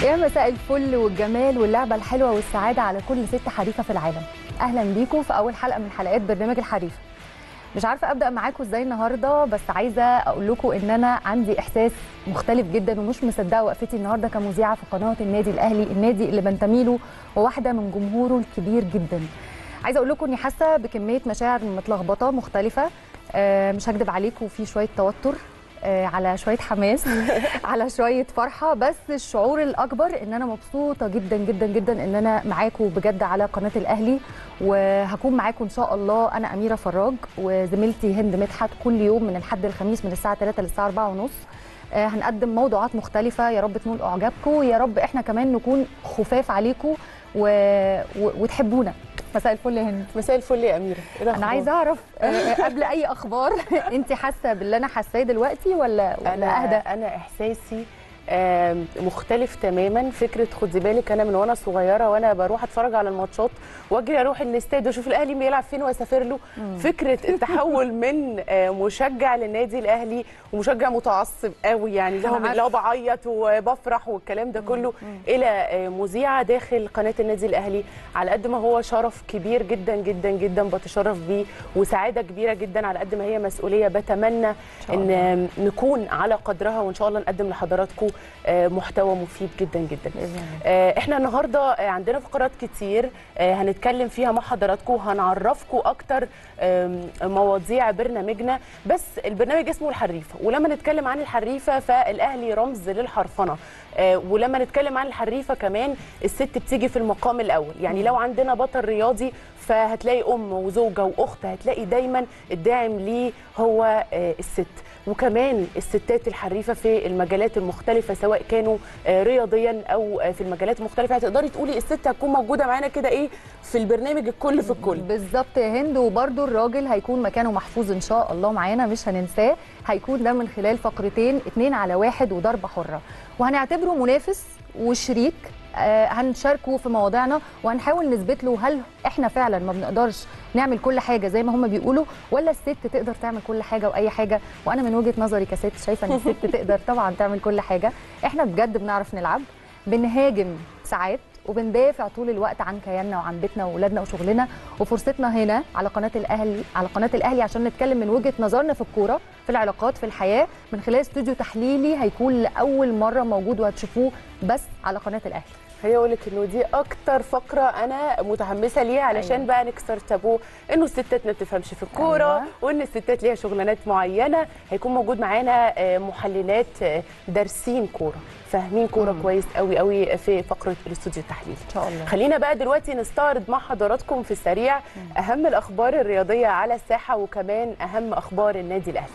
يا مساء الفل والجمال واللعبه الحلوه والسعاده على كل ست حريفه في العالم اهلا بيكم في اول حلقه من حلقات برنامج الحريفه مش عارفه ابدا معاكم ازاي النهارده بس عايزه اقول لكم ان انا عندي احساس مختلف جدا ومش مصدقه وقفتي النهارده كمذيعه في قناه النادي الاهلي النادي اللي بنتمي له وواحده من جمهوره الكبير جدا عايزه اقول لكم اني حاسه بكميه مشاعر متلخبطه مختلفه آه، مش هكدب عليكم في شويه توتر آه، على شويه حماس على شويه فرحه بس الشعور الاكبر ان انا مبسوطه جدا جدا جدا ان انا معاكم بجد على قناه الاهلي وهكون معاكم ان شاء الله انا اميره فراج وزميلتي هند مدحت كل يوم من الحد الخميس من الساعه 3 للساعه 4 ونص آه، هنقدم موضوعات مختلفه يا رب تنول اعجابكم يا رب احنا كمان نكون خفاف عليكم و... و... وتحبونا مساء الفل يا هند مساء الفل يا اميره إيه انا الأخبار؟ عايزه اعرف آه، قبل اي اخبار انت حاسه باللي انا حاساه دلوقتي ولا ولا انا اهدى انا احساسي آم، مختلف تماما فكره خدي بالك انا من وانا صغيره وانا بروح اتفرج على الماتشات واجري اروح الاستاد واشوف الاهلي بيلعب فين واسافر له فكره التحول من آه، مشجع للنادي الاهلي ومشجع متعصب قوي يعني اللي هو أنا من اللي هو بعيط وبفرح والكلام ده كله الى آه، مذيعه داخل قناه النادي الاهلي على قد ما هو شرف كبير جدا جدا جدا بتشرف بيه وسعاده كبيره جدا على قد ما هي مسؤوليه بتمنى شاء ان نكون على قدرها وان شاء الله نقدم لحضراتكم آه، محتوى مفيد جدا جدا بإذن الله. آه، احنا النهارده آه، عندنا فقرات كتير آه، هنتكلم فيها مع حضراتكم وهنعرفكم اكتر آم، مواضيع برنامجنا بس البرنامج اسمه الحريفه ولما نتكلم عن الحريفه فالاهلي رمز للحرفنه آه، ولما نتكلم عن الحريفه كمان الست بتيجي في المقام الاول يعني لو عندنا بطل رياضي فهتلاقي ام وزوجه واخت هتلاقي دايما الداعم ليه هو آه، الست وكمان الستات الحريفه في المجالات المختلفه سواء كانوا آه، رياضيا او آه، في المجالات المختلفه هتقدري تقولي الست هتكون موجوده معانا كده ايه في البرنامج الكل في الكل بالظبط يا هند وبرده الراجل هيكون مكانه محفوظ ان شاء الله معانا مش هننساه هيكون ده من خلال فقرتين اتنين على واحد وضربه حره وهنعتبره منافس وشريك آه هنشاركه في مواضيعنا وهنحاول نثبت له هل احنا فعلا ما بنقدرش نعمل كل حاجه زي ما هم بيقولوا ولا الست تقدر تعمل كل حاجه واي حاجه وانا من وجهه نظري كست شايفه ان الست تقدر طبعا تعمل كل حاجه احنا بجد بنعرف نلعب بنهاجم ساعات وبندافع طول الوقت عن كياننا وعن بيتنا واولادنا وشغلنا وفرصتنا هنا على قناه الاهلي على قناه الاهلي عشان نتكلم من وجهه نظرنا في الكوره في العلاقات في الحياه من خلال استوديو تحليلي هيكون لاول مره موجود وهتشوفوه بس على قناه الاهلي هي اقول لك انه دي اكتر فقره انا متحمسه ليها علشان أيوة. بقى نكسر تابو انه الستات ما بتفهمش في الكوره أيوة. وان الستات ليها شغلانات معينه هيكون موجود معانا آه، محللات آه، دارسين كوره فاهمين كوره مم. كويس قوي قوي في فقره الاستوديو التحليلي ان شاء الله خلينا بقى دلوقتي نستعرض مع حضراتكم في السريع اهم الاخبار الرياضيه على الساحه وكمان اهم اخبار النادي الاهلي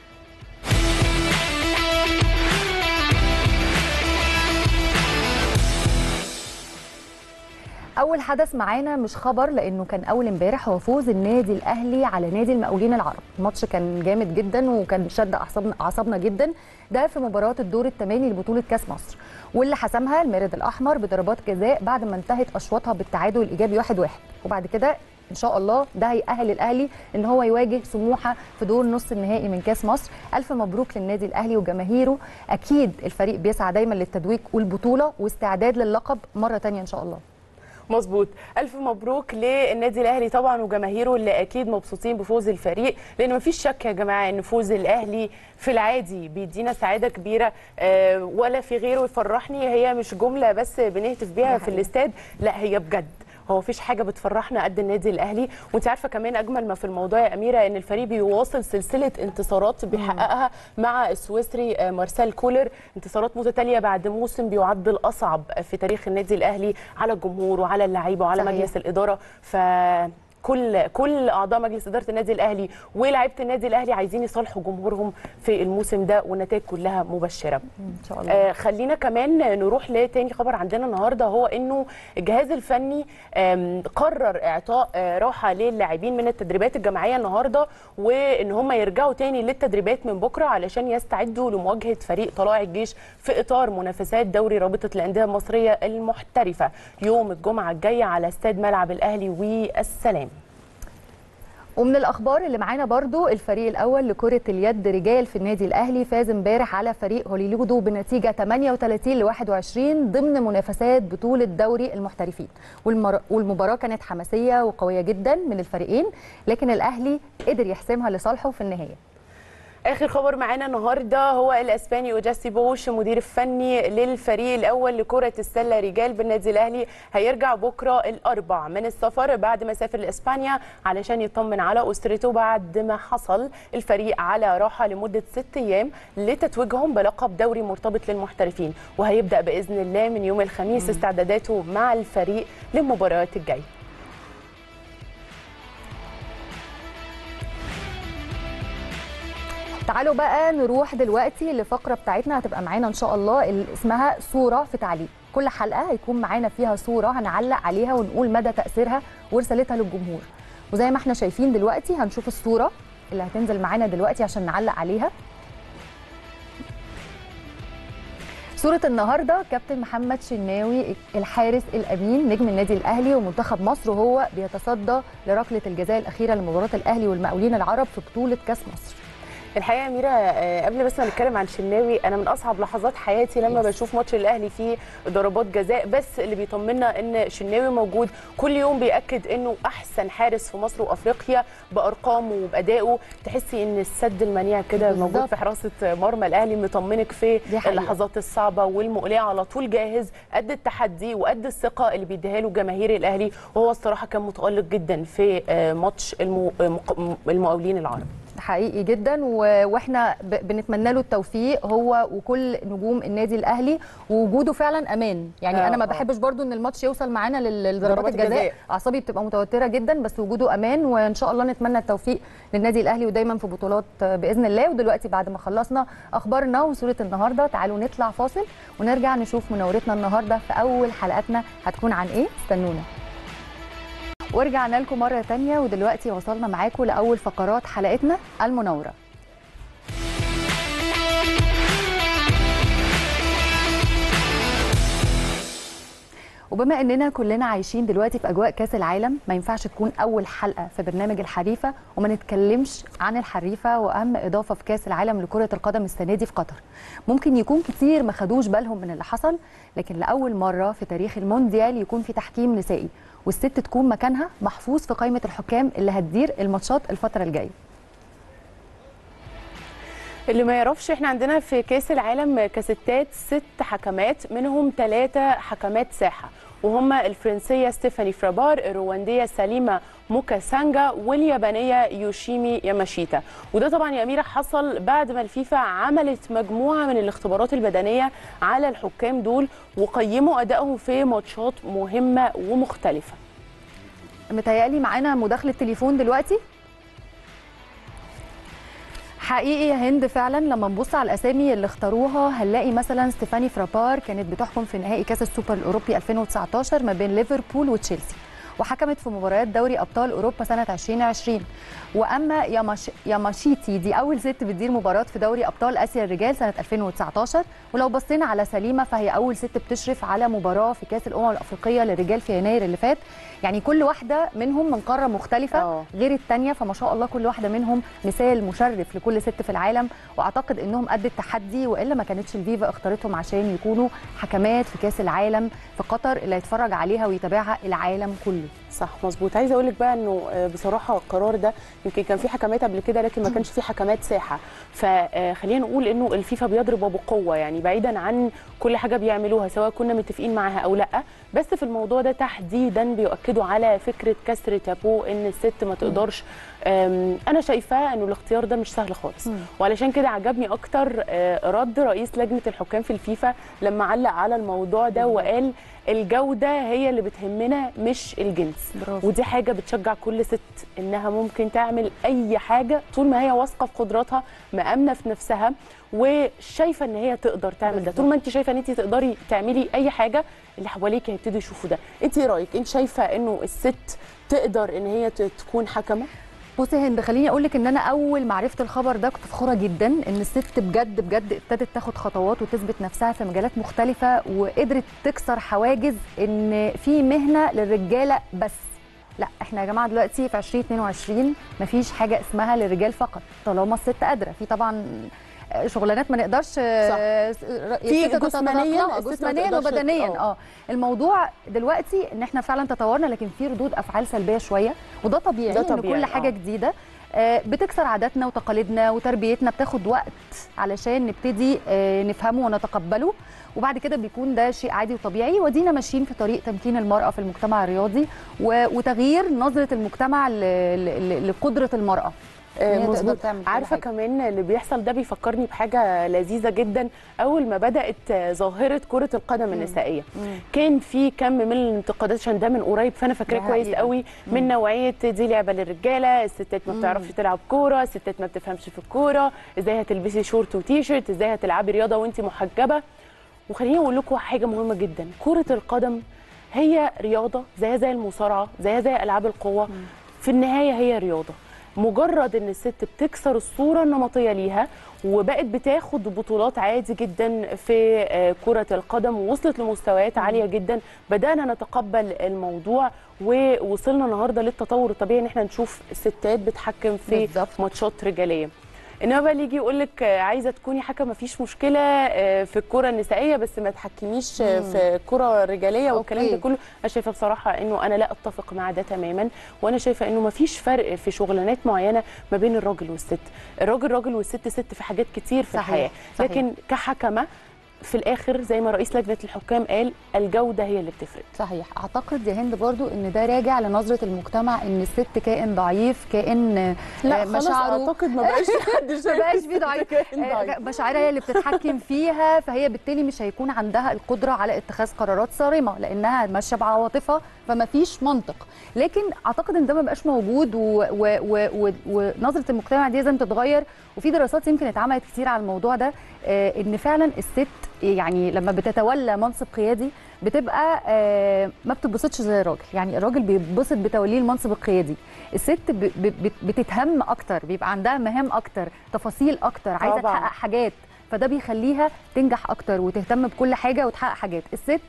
اول حدث معانا مش خبر لانه كان اول امبارح هو فوز النادي الاهلي على نادي المقاولين العرب الماتش كان جامد جدا وكان شد اعصابنا اعصابنا جدا ده في مباراه الدور الثماني لبطوله كاس مصر واللي حسمها المارد الاحمر بضربات جزاء بعد ما انتهت اشواطها بالتعادل الايجابي 1-1 واحد واحد. وبعد كده ان شاء الله ده هيأهل الاهلي ان هو يواجه سموحه في دور نص النهائي من كاس مصر الف مبروك للنادي الاهلي وجماهيره اكيد الفريق بيسعى دايما للتتويج والبطوله واستعداد للقب مره تانية ان شاء الله مظبوط الف مبروك للنادي الاهلي طبعا وجماهيره اللي اكيد مبسوطين بفوز الفريق لان مفيش شك يا جماعه ان فوز الاهلي في العادي بيدينا سعاده كبيره آه، ولا في غيره يفرحني هي مش جمله بس بنهتف بيها في حقيقة. الاستاد لا هي بجد هو مفيش حاجه بتفرحنا قد النادي الاهلي وانت عارفه كمان اجمل ما في الموضوع يا اميره ان الفريق بيواصل سلسله انتصارات بيحققها مع السويسري آه، مارسيل كولر انتصارات متتاليه بعد موسم بيعد الاصعب في تاريخ النادي الاهلي على الجمهور وعلى اللعيبه وعلى صحيح. مجلس الاداره ف كل كل اعضاء مجلس اداره النادي الاهلي ولاعيبه النادي الاهلي عايزين يصالحوا جمهورهم في الموسم ده والنتائج كلها مبشره ان شاء الله آه خلينا كمان نروح لتاني خبر عندنا النهارده هو انه الجهاز الفني آم، قرر اعطاء آه، راحه للاعبين من التدريبات الجماعيه النهارده وان هم يرجعوا تاني للتدريبات من بكره علشان يستعدوا لمواجهه فريق طلائع الجيش في اطار منافسات دوري رابطه الانديه المصريه المحترفه يوم الجمعه الجايه على استاد ملعب الاهلي والسلام ومن الاخبار اللي معانا برضو الفريق الاول لكره اليد رجال في النادي الاهلي فاز امبارح على فريق هوليلودو بنتيجه 38 ل 21 ضمن منافسات بطوله دوري المحترفين والمر... والمباراه كانت حماسيه وقويه جدا من الفريقين لكن الاهلي قدر يحسمها لصالحه في النهايه اخر خبر معانا النهارده هو الاسباني اوجاسي بوش مدير الفني للفريق الاول لكره السله رجال بالنادي الاهلي هيرجع بكره الاربع من السفر بعد ما سافر لاسبانيا علشان يطمن على اسرته بعد ما حصل الفريق على راحه لمده ست ايام لتتويجهم بلقب دوري مرتبط للمحترفين وهيبدا باذن الله من يوم الخميس استعداداته مع الفريق للمباريات الجايه تعالوا بقى نروح دلوقتي لفقره بتاعتنا هتبقى معانا ان شاء الله اللي اسمها صوره في تعليق كل حلقه هيكون معانا فيها صوره هنعلق عليها ونقول مدى تاثيرها ورسالتها للجمهور وزي ما احنا شايفين دلوقتي هنشوف الصوره اللي هتنزل معانا دلوقتي عشان نعلق عليها صورة النهارده كابتن محمد شناوي الحارس الامين نجم النادي الاهلي ومنتخب مصر وهو بيتصدى لركله الجزاء الاخيره لمباراه الاهلي والمقاولين العرب في بطوله كاس مصر. الحقيقه يا اميره آه، قبل بس ما نتكلم عن شناوي انا من اصعب لحظات حياتي لما يس. بشوف ماتش الاهلي فيه ضربات جزاء بس اللي بيطمنا ان شناوي موجود كل يوم بياكد انه احسن حارس في مصر وافريقيا بارقامه وبادائه تحسي ان السد المنيع كده موجود بالظبط. في حراسه مرمى الاهلي مطمنك في دي حقيقة. اللحظات الصعبه والمقلقه على طول جاهز قد التحدي وقد الثقه اللي بيديها له جماهير الاهلي وهو الصراحه كان متالق جدا في آه، ماتش المو- مق- المقاولين العرب حقيقي جدا و- واحنا ب- بنتمنى له التوفيق هو وكل نجوم النادي الاهلي ووجوده فعلا امان يعني آه، انا ما آه. بحبش برضو ان الماتش يوصل معانا لل- لضربات ضربات الجزاء الجزاء. اعصابي بتبقى متوتره جدا بس وجوده امان وان شاء الله نتمنى التوفيق للنادي الاهلي ودايما في بطولات آه، باذن الله ودلوقتي بعد ما خلصنا اخبارنا وصوره النهارده تعالوا نطلع فاصل ونرجع نشوف منورتنا النهارده في اول حلقاتنا هتكون عن ايه استنونا ورجعنا لكم مرة تانية ودلوقتي وصلنا معاكم لأول فقرات حلقتنا المناورة وبما اننا كلنا عايشين دلوقتي في اجواء كاس العالم ما ينفعش تكون اول حلقه في برنامج الحريفه وما نتكلمش عن الحريفه واهم اضافه في كاس العالم لكره القدم السنه دي في قطر ممكن يكون كتير ما خدوش بالهم من اللي حصل لكن لاول مره في تاريخ المونديال يكون في تحكيم نسائي والست تكون مكانها محفوظ في قائمه الحكام اللي هتدير الماتشات الفتره الجايه اللي ما يعرفش احنا عندنا في كاس العالم كستات ست حكمات منهم ثلاثة حكمات ساحة وهم الفرنسية ستيفاني فرابار الرواندية سليمة موكاسانجا واليابانية يوشيمي ياماشيتا وده طبعا يا أميرة حصل بعد ما الفيفا عملت مجموعة من الاختبارات البدنية على الحكام دول وقيموا أدائهم في ماتشات مهمة ومختلفة متهيألي معانا مداخله تليفون دلوقتي حقيقي يا هند فعلا لما نبص على الاسامي اللي اختاروها هنلاقي مثلا ستيفاني فرابار كانت بتحكم في نهائي كاس السوبر الاوروبي 2019 ما بين ليفربول وتشيلسي وحكمت في مباريات دوري ابطال اوروبا سنه 2020 واما ياماش... ياماشيتي دي اول ست بتدير مباراه في دوري ابطال اسيا الرجال سنه 2019 ولو بصينا على سليمه فهي اول ست بتشرف على مباراه في كاس الامم الافريقيه للرجال في يناير اللي فات يعني كل واحده منهم من قاره مختلفه آه. غير الثانيه فما شاء الله كل واحده منهم مثال مشرف لكل ست في العالم واعتقد انهم قد التحدي والا ما كانتش الفيفا اختارتهم عشان يكونوا حكمات في كاس العالم في قطر اللي هيتفرج عليها ويتابعها العالم كله صح مظبوط عايزه اقول لك بقى انه آه، بصراحه القرار ده يمكن كان في حكمات قبل كده لكن ما كانش في حكمات ساحه فخلينا نقول انه الفيفا بيضرب بقوه يعني بعيدا عن كل حاجه بيعملوها سواء كنا متفقين معاها او لا بس في الموضوع ده تحديدا بيؤكدوا على فكره كسر تابو ان الست ما تقدرش آم، انا شايفاه انه الاختيار ده مش سهل خالص مم. وعلشان كده عجبني اكتر آه، رد رئيس لجنه الحكام في الفيفا لما علق على الموضوع ده وقال الجوده هي اللي بتهمنا مش الجنس برافو. ودي حاجه بتشجع كل ست انها ممكن تعمل اي حاجه طول ما هي واثقه في قدراتها مامنه في نفسها وشايفه ان هي تقدر تعمل ده طول ما انت شايفه ان انت تقدري تعملي اي حاجه اللي حواليك هيبتدوا يشوفوا ده انت ايه رايك انت شايفه انه الست تقدر ان هي ت- تكون حكمه بصي يا هند خليني اقول لك ان انا اول ما عرفت الخبر ده كنت فخوره جدا ان الست بجد بجد ابتدت تاخد خطوات وتثبت نفسها في مجالات مختلفه وقدرت تكسر حواجز ان في مهنه للرجاله بس لا احنا يا جماعه دلوقتي في 2022 مفيش حاجه اسمها للرجال فقط طالما الست قادره في طبعا شغلانات ما نقدرش صح. في جسمانياً الست ما جسمانيا تقدرش- وبدنيا آه. اه الموضوع دلوقتي ان احنا فعلا تطورنا لكن في ردود افعال سلبيه شويه وده طبيعي ده ان طبيعي، كل حاجه آه. جديده آه، بتكسر عاداتنا وتقاليدنا وتربيتنا بتاخد وقت علشان نبتدي آه، نفهمه ونتقبله وبعد كده بيكون ده شيء عادي وطبيعي ودينا ماشيين في طريق تمكين المرأة في المجتمع الرياضي و- وتغيير نظرة المجتمع ل- ل- ل- لقدرة المرأة إن هي آه، تقدر مظبوط تعمل كل عارفه حاجة. كمان اللي بيحصل ده بيفكرني بحاجه لذيذه جدا اول ما بدات آه، ظاهره كره القدم النسائيه كان في كم من الانتقادات عشان ده من قريب فانا فاكراه ده كويس حقيقة. قوي من نوعيه دي لعبه للرجاله الستات ما بتعرفش تلعب كوره الستات ما بتفهمش في الكوره ازاي هتلبسي شورت وتي شيرت ازاي هتلعبي رياضه وانت محجبه وخليني اقول لكم حاجه مهمه جدا كره القدم هي رياضه زيها زي المصارعه زيها زي العاب القوه في النهايه هي رياضه مجرد ان الست بتكسر الصوره النمطيه ليها وبقت بتاخد بطولات عادي جدا في آه، كره القدم ووصلت لمستويات عاليه جدا بدانا نتقبل الموضوع ووصلنا النهارده للتطور الطبيعي ان احنا نشوف ستات بتحكم في بالظبط. ماتشات رجاليه انما بقى اللي يجي يقول لك آه، عايزه تكوني حكم مفيش مشكله آه، في الكره النسائيه بس ما تحكميش آه، في الكره الرجاليه والكلام ده أوكي. كله انا شايفه بصراحه انه انا لا اتفق مع ده تماما وانا شايفه انه مفيش فرق في شغلانات معينه ما بين الراجل والست الراجل راجل والست ست في حاجات كتير في صحيح، الحياه صحيح. لكن كحكمه في الاخر زي ما رئيس لجنه الحكام قال الجوده هي اللي بتفرق صحيح اعتقد يا هند برضو ان ده راجع لنظره المجتمع ان الست كائن ضعيف كائن آه، مشاعره اعتقد ما بقاش حد ما بقاش في ضعيف آه، مشاعرها هي اللي بتتحكم فيها فهي بالتالي مش هيكون عندها القدره على اتخاذ قرارات صارمه لانها ماشيه بعواطفها فما فيش منطق لكن اعتقد ان ده ما بقاش موجود و- و- و- و- ونظره المجتمع دي لازم تتغير وفي دراسات يمكن اتعملت كتير على الموضوع ده آه، ان فعلا الست يعني لما بتتولى منصب قيادي بتبقى آه، ما بتتبسطش زي الراجل يعني الراجل بيتبسط بتوليه المنصب القيادي الست ب- ب- بت- بتتهم اكتر بيبقى عندها مهام اكتر تفاصيل اكتر عايزه طبعاً. تحقق حاجات فده بيخليها تنجح اكتر وتهتم بكل حاجه وتحقق حاجات الست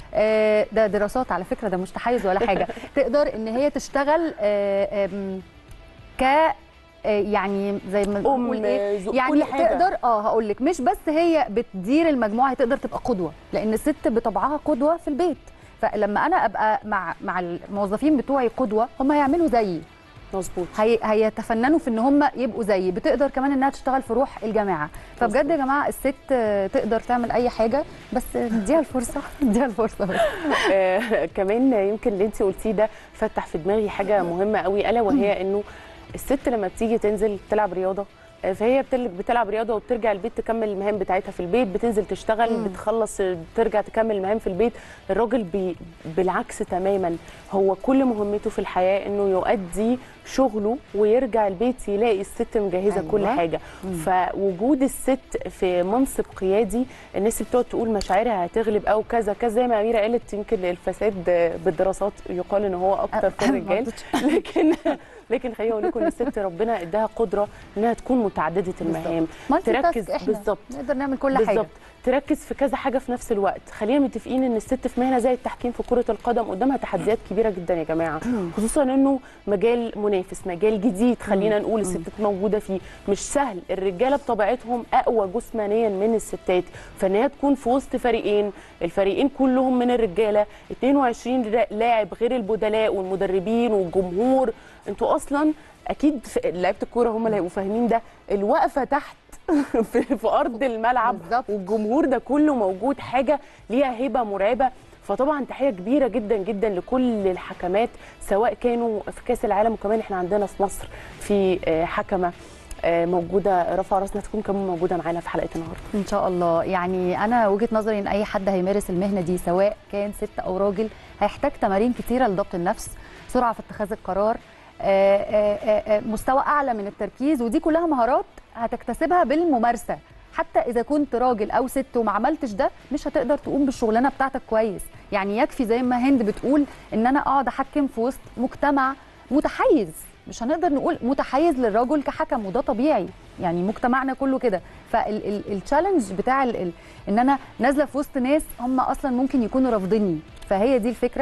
آه، ده دراسات على فكره ده مش تحيز ولا حاجه تقدر ان هي تشتغل آه، آم، ك آه، يعني زي ما ام بنقول ايه زق- يعني كل حاجه تقدر اه هقول لك مش بس هي بتدير المجموعه هي تقدر تبقى قدوه لان الست بطبعها قدوه في البيت فلما انا ابقى مع مع الموظفين بتوعي قدوه هم هيعملوا زيي مظبوط هي هيتفننوا في ان هم يبقوا زيي بتقدر كمان انها تشتغل في روح الجماعه فبجد يا جماعه الست آه، تقدر تعمل اي حاجه بس نديها الفرصه نديها الفرصه بس آه، كمان يمكن اللي انت قلتيه ده فتح في دماغي حاجه مهمه قوي الا وهي انه الست لما بتيجي تنزل تلعب رياضه آه، فهي بتل- بتلعب رياضه وبترجع البيت تكمل المهام بتاعتها في البيت بتنزل تشتغل بتخلص آه، ترجع تكمل المهام في البيت الراجل بي بالعكس تماما هو كل مهمته في الحياه انه يؤدي شغله ويرجع البيت يلاقي الست مجهزه أيوة. كل حاجه فوجود الست في منصب قيادي الناس اللي بتقعد تقول مشاعرها هتغلب او كذا كذا زي ما اميره قالت يمكن الفساد بالدراسات يقال ان هو اكتر في الرجال لكن لكن خليني اقول لكم ان الست ربنا اداها قدره انها تكون متعدده المهام مالتي تركز تاسك احنا بالظبط نقدر نعمل كل حاجه بالظبط تركز في كذا حاجه في نفس الوقت خلينا متفقين ان الست في مهنه زي التحكيم في كره القدم قدامها تحديات كبيره جدا يا جماعه خصوصا انه مجال منافس مجال جديد خلينا نقول الستات موجوده فيه مش سهل الرجاله بطبيعتهم اقوى جسمانيا من الستات فان هي تكون في وسط فريقين الفريقين كلهم من الرجاله 22 را- لاعب غير البدلاء والمدربين والجمهور انتوا اصلا اكيد في- لعيبه الكوره هم اللي هيبقوا فاهمين ده الوقفه تحت في, في ارض الملعب بالظبط. والجمهور ده كله موجود حاجه ليها هبه مرعبه فطبعا تحيه كبيره جدا جدا لكل الحكمات سواء كانوا في كاس العالم وكمان احنا عندنا في مصر في آه، حكمه آه، موجوده رفع راسنا تكون كمان موجوده معانا في حلقه النهارده ان شاء الله يعني انا وجهه نظري ان اي حد هيمارس المهنه دي سواء كان ست او راجل هيحتاج تمارين كتيره لضبط النفس سرعه في اتخاذ القرار آه، آه، آه، مستوى اعلى من التركيز ودي كلها مهارات هتكتسبها بالممارسه حتى اذا كنت راجل او ست وما عملتش ده مش هتقدر تقوم بالشغلانه بتاعتك كويس يعني يكفي زي ما هند بتقول ان انا اقعد احكم في وسط مجتمع متحيز مش هنقدر نقول متحيز للرجل كحكم وده طبيعي يعني مجتمعنا كله كده فالتشالنج بتاع ال ال ان انا نازله في وسط ناس هم اصلا ممكن يكونوا رافضيني فهي دي الفكره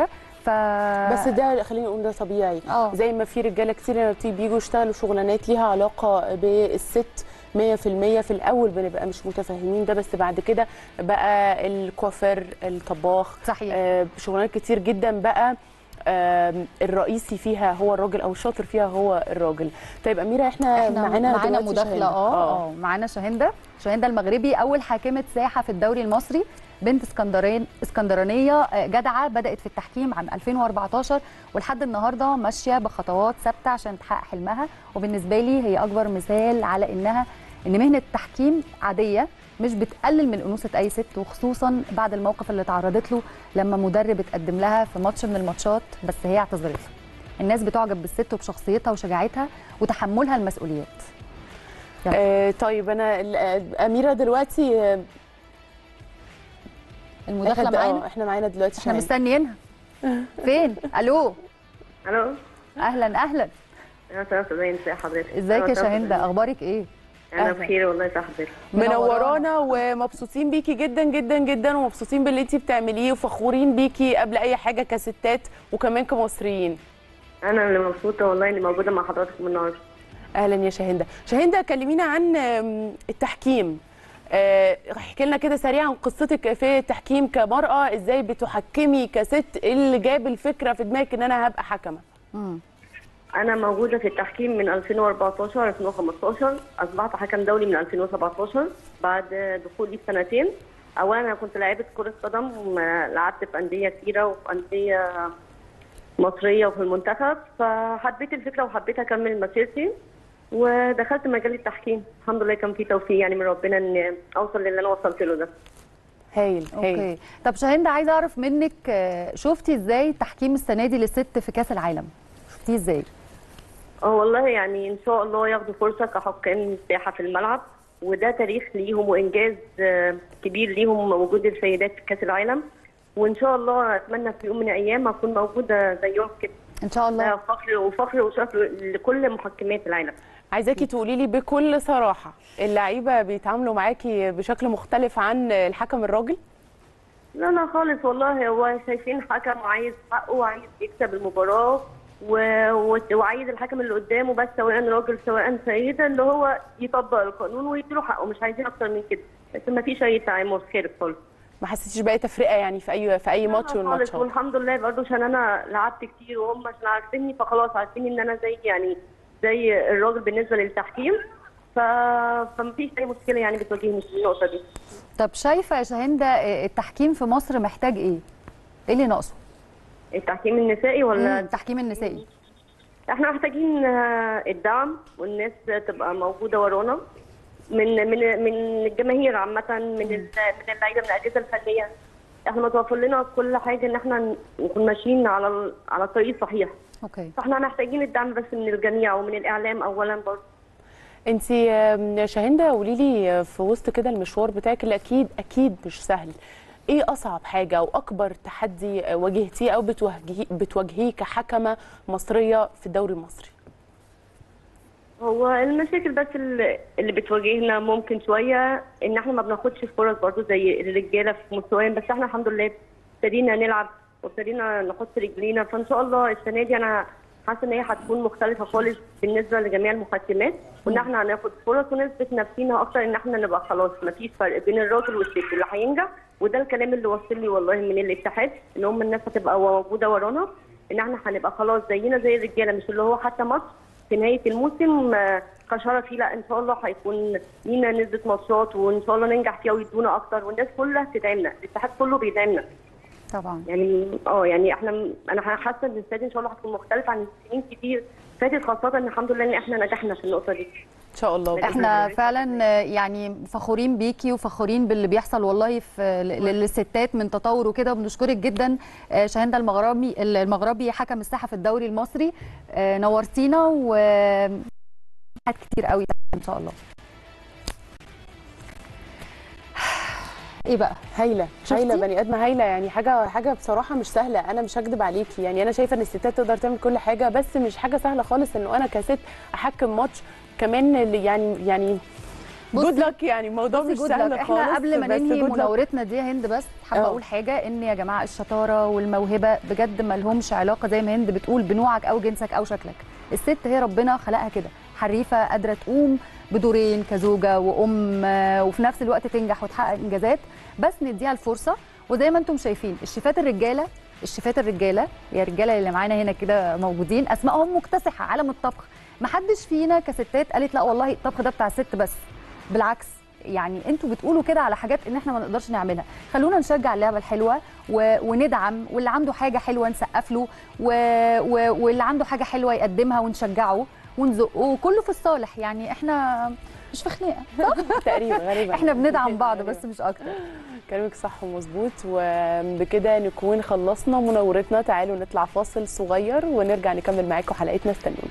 ف بس ده خلينا نقول ده طبيعي اه زي ما في رجاله كتير لما بتيجي بيجوا يشتغلوا شغلانات ليها علاقه بالست 100% في الاول بنبقى مش متفاهمين ده بس بعد كده بقى الكوافير الطباخ صحيح آه، شغلانات كتير جدا بقى آم، الرئيسي فيها هو الراجل او الشاطر فيها هو الراجل طيب اميره احنا, احنا معانا معانا دلوقتي مداخله شاهندة. اه اه معانا شاهنده شاهنده المغربي اول حاكمه ساحه في الدوري المصري بنت اسكندرين اسكندرانيه آه، جدعه بدات في التحكيم عام 2014 ولحد النهارده ماشيه بخطوات ثابته عشان تحقق حلمها وبالنسبه لي هي اكبر مثال على انها ان مهنه التحكيم عاديه مش بتقلل من انوثه اي ست وخصوصا بعد الموقف اللي تعرضت له لما مدرب اتقدم لها في ماتش من الماتشات بس هي اعتذرت له الناس بتعجب بالست وبشخصيتها وشجاعتها وتحملها المسؤوليات آه طيب انا ال- آه، اميره دلوقتي آه، المداخله إحنا- آه، معانا احنا معانا دلوقتي احنا شاهندة. مستنيينها فين الو الو اهلا اهلا انا سلام ازاي ازي حضرتك ازيك يا أنا سلام شاهندة سلام. اخبارك ايه انا أهلا. بخير والله ازي حضرتك منورانا ومبسوطين بيكي جدا جدا جدا ومبسوطين باللي انت بتعمليه وفخورين بيكي قبل اي حاجه كستات وكمان كمصريين انا اللي مبسوطه والله اني موجوده مع حضراتكم النهارده اهلا يا شاهندة شاهندة كلمينا عن آم، التحكيم آه، احكي لنا كده سريعا قصتك في التحكيم كمرأة ازاي بتحكمي كست إيه اللي جاب الفكرة في دماغك ان انا هبقى حكمة مم. انا موجوده في التحكيم من 2014 2015 اصبحت حكم دولي من 2017 بعد دخولي بسنتين اولا انا كنت لاعبه كره قدم م- لعبت في انديه كتيره وفي انديه مصريه وفي المنتخب فحبيت الفكره وحبيت اكمل مسيرتي ودخلت مجال التحكيم الحمد لله كان في توفيق يعني من ربنا ان اوصل للي انا وصلت له ده هايل هايل اوكي طب شاهندة عايزه اعرف منك آه، شفتي ازاي تحكيم السنه دي للست في كاس العالم شفتيه ازاي اه والله يعني ان شاء الله ياخدوا فرصه كحكام ساحه في الملعب وده تاريخ ليهم وانجاز آه، كبير ليهم وجود السيدات في كاس العالم وان شاء الله اتمنى في يوم من الايام اكون موجوده زيهم كده ان شاء الله ده فخر وفخر وشرف لكل محكمات العالم عايزاكي تقولي لي بكل صراحة اللعيبة بيتعاملوا معاكي بشكل مختلف عن الحكم الراجل لا لا خالص والله هو شايفين حكم عايز حقه وعايز يكسب المباراة و... و... وعايز الحكم اللي قدامه بس سواء راجل سواء سيدة اللي هو يطبق القانون ويديله حقه مش عايزين أكتر من كده بس ما فيش أي تعامل خارج خالص ما حسيتيش بأي تفرقة يعني في اي في اي ماتش لا من خالص الماتشات والحمد لله برضه عشان أنا لعبت كتير وهم عشان عارفيني فخلاص عارفين إن أنا زي يعني زي الراجل بالنسبة للتحكيم ف... فمفيش أي مشكلة يعني بتواجهني في النقطة دي طب شايفه يا شاهندة آه، التحكيم في مصر محتاج ايه ايه اللي ناقصه التحكيم النسائي ولا مم، التحكيم النسائي احنا محتاجين آه، الدعم والناس تبقى موجوده ورانا من من من الجماهير عامه من ال- من اللعيبه من الاجهزه الفنيه احنا متوفر لنا كل حاجه ان احنا نكون ماشيين على ال- على الطريق الصحيح اوكي فاحنا محتاجين الدعم بس من الجميع ومن الاعلام اولا برضه انت شاهندة قولي لي في وسط كده المشوار بتاعك اللي اكيد اكيد مش سهل ايه اصعب حاجه او اكبر تحدي واجهتيه او بتواجهيه بتواجهيه كحكمه مصريه في الدوري المصري هو المشاكل بس اللي اللي بتواجهنا ممكن شويه ان احنا ما بناخدش فرص برضه زي الرجاله في مستواهم بس احنا الحمد لله ابتدينا نلعب وابتدينا نحط رجلينا فان شاء الله السنه دي انا حاسه ان هي هتكون مختلفه خالص بالنسبه لجميع المحكمات وان احنا هناخد فرص ونثبت نفسينا اكتر ان احنا نبقى خلاص ما فيش فرق بين الراجل والست اللي هينجح وده الكلام اللي وصل لي والله من الاتحاد ان هم الناس هتبقى موجوده ورانا ان احنا هنبقى خلاص زينا زي الرجاله مش اللي هو حتى مصر في نهايه الموسم آه، كشرفي لا ان شاء الله هيكون لينا نسبه ماتشات وان شاء الله ننجح فيها ويدونا اكتر والناس كلها تدعمنا الاتحاد كله بيدعمنا طبعا يعني اه يعني احنا انا حاسه ان السنه دي ان شاء الله هتكون مختلفه عن سنين كتير فاتت خاصه ان الحمد لله ان احنا نجحنا في النقطه دي ان شاء الله بإذن احنا الله. فعلا آه، يعني فخورين بيكي وفخورين باللي بيحصل والله في ل- للستات من تطور وكده وبنشكرك جدا آه، شاهندة المغربي المغربي حكم الساحه في الدوري المصري آه، نورتينا و حاجات كتير قوي ان شاء الله ايه بقى هايله شفتي؟ هايله بني ادمه هايله يعني حاجه حاجه بصراحه مش سهله انا مش هكدب عليكي يعني انا شايفه ان الستات تقدر تعمل كل حاجه بس مش حاجه سهله خالص انه انا كست احكم ماتش كمان اللي يعني يعني جود لك يعني الموضوع مش جود سهل لك. خالص احنا قبل ما بس ننهي good luck. مناورتنا دي يا هند بس حابه اه. اقول حاجه ان يا جماعه الشطاره والموهبه بجد ما لهمش علاقه زي ما هند بتقول بنوعك او جنسك او شكلك الست هي ربنا خلقها كده حريفه قادره تقوم بدورين كزوجه وام آه، وفي نفس الوقت تنجح وتحقق انجازات بس نديها الفرصه وزي ما انتم شايفين الشيفات الرجاله الشيفات الرجاله يا الرجاله اللي معانا هنا كده موجودين اسمائهم مكتسحه عالم الطبخ ما حدش فينا كستات قالت لا والله الطبخ ده بتاع الست بس بالعكس يعني انتوا بتقولوا كده على حاجات ان احنا ما نقدرش نعملها خلونا نشجع اللعبه الحلوه و... وندعم واللي عنده حاجه حلوه نسقف له و... و... واللي عنده حاجه حلوه يقدمها ونشجعه ونزقه وكله في الصالح يعني احنا مش في خناقه تقريبا غالبا احنا بندعم بعض غالباً. بس مش اكتر كلامك صح ومظبوط وبكده نكون خلصنا مناورتنا تعالوا نطلع فاصل صغير ونرجع نكمل معاكم حلقتنا استنونا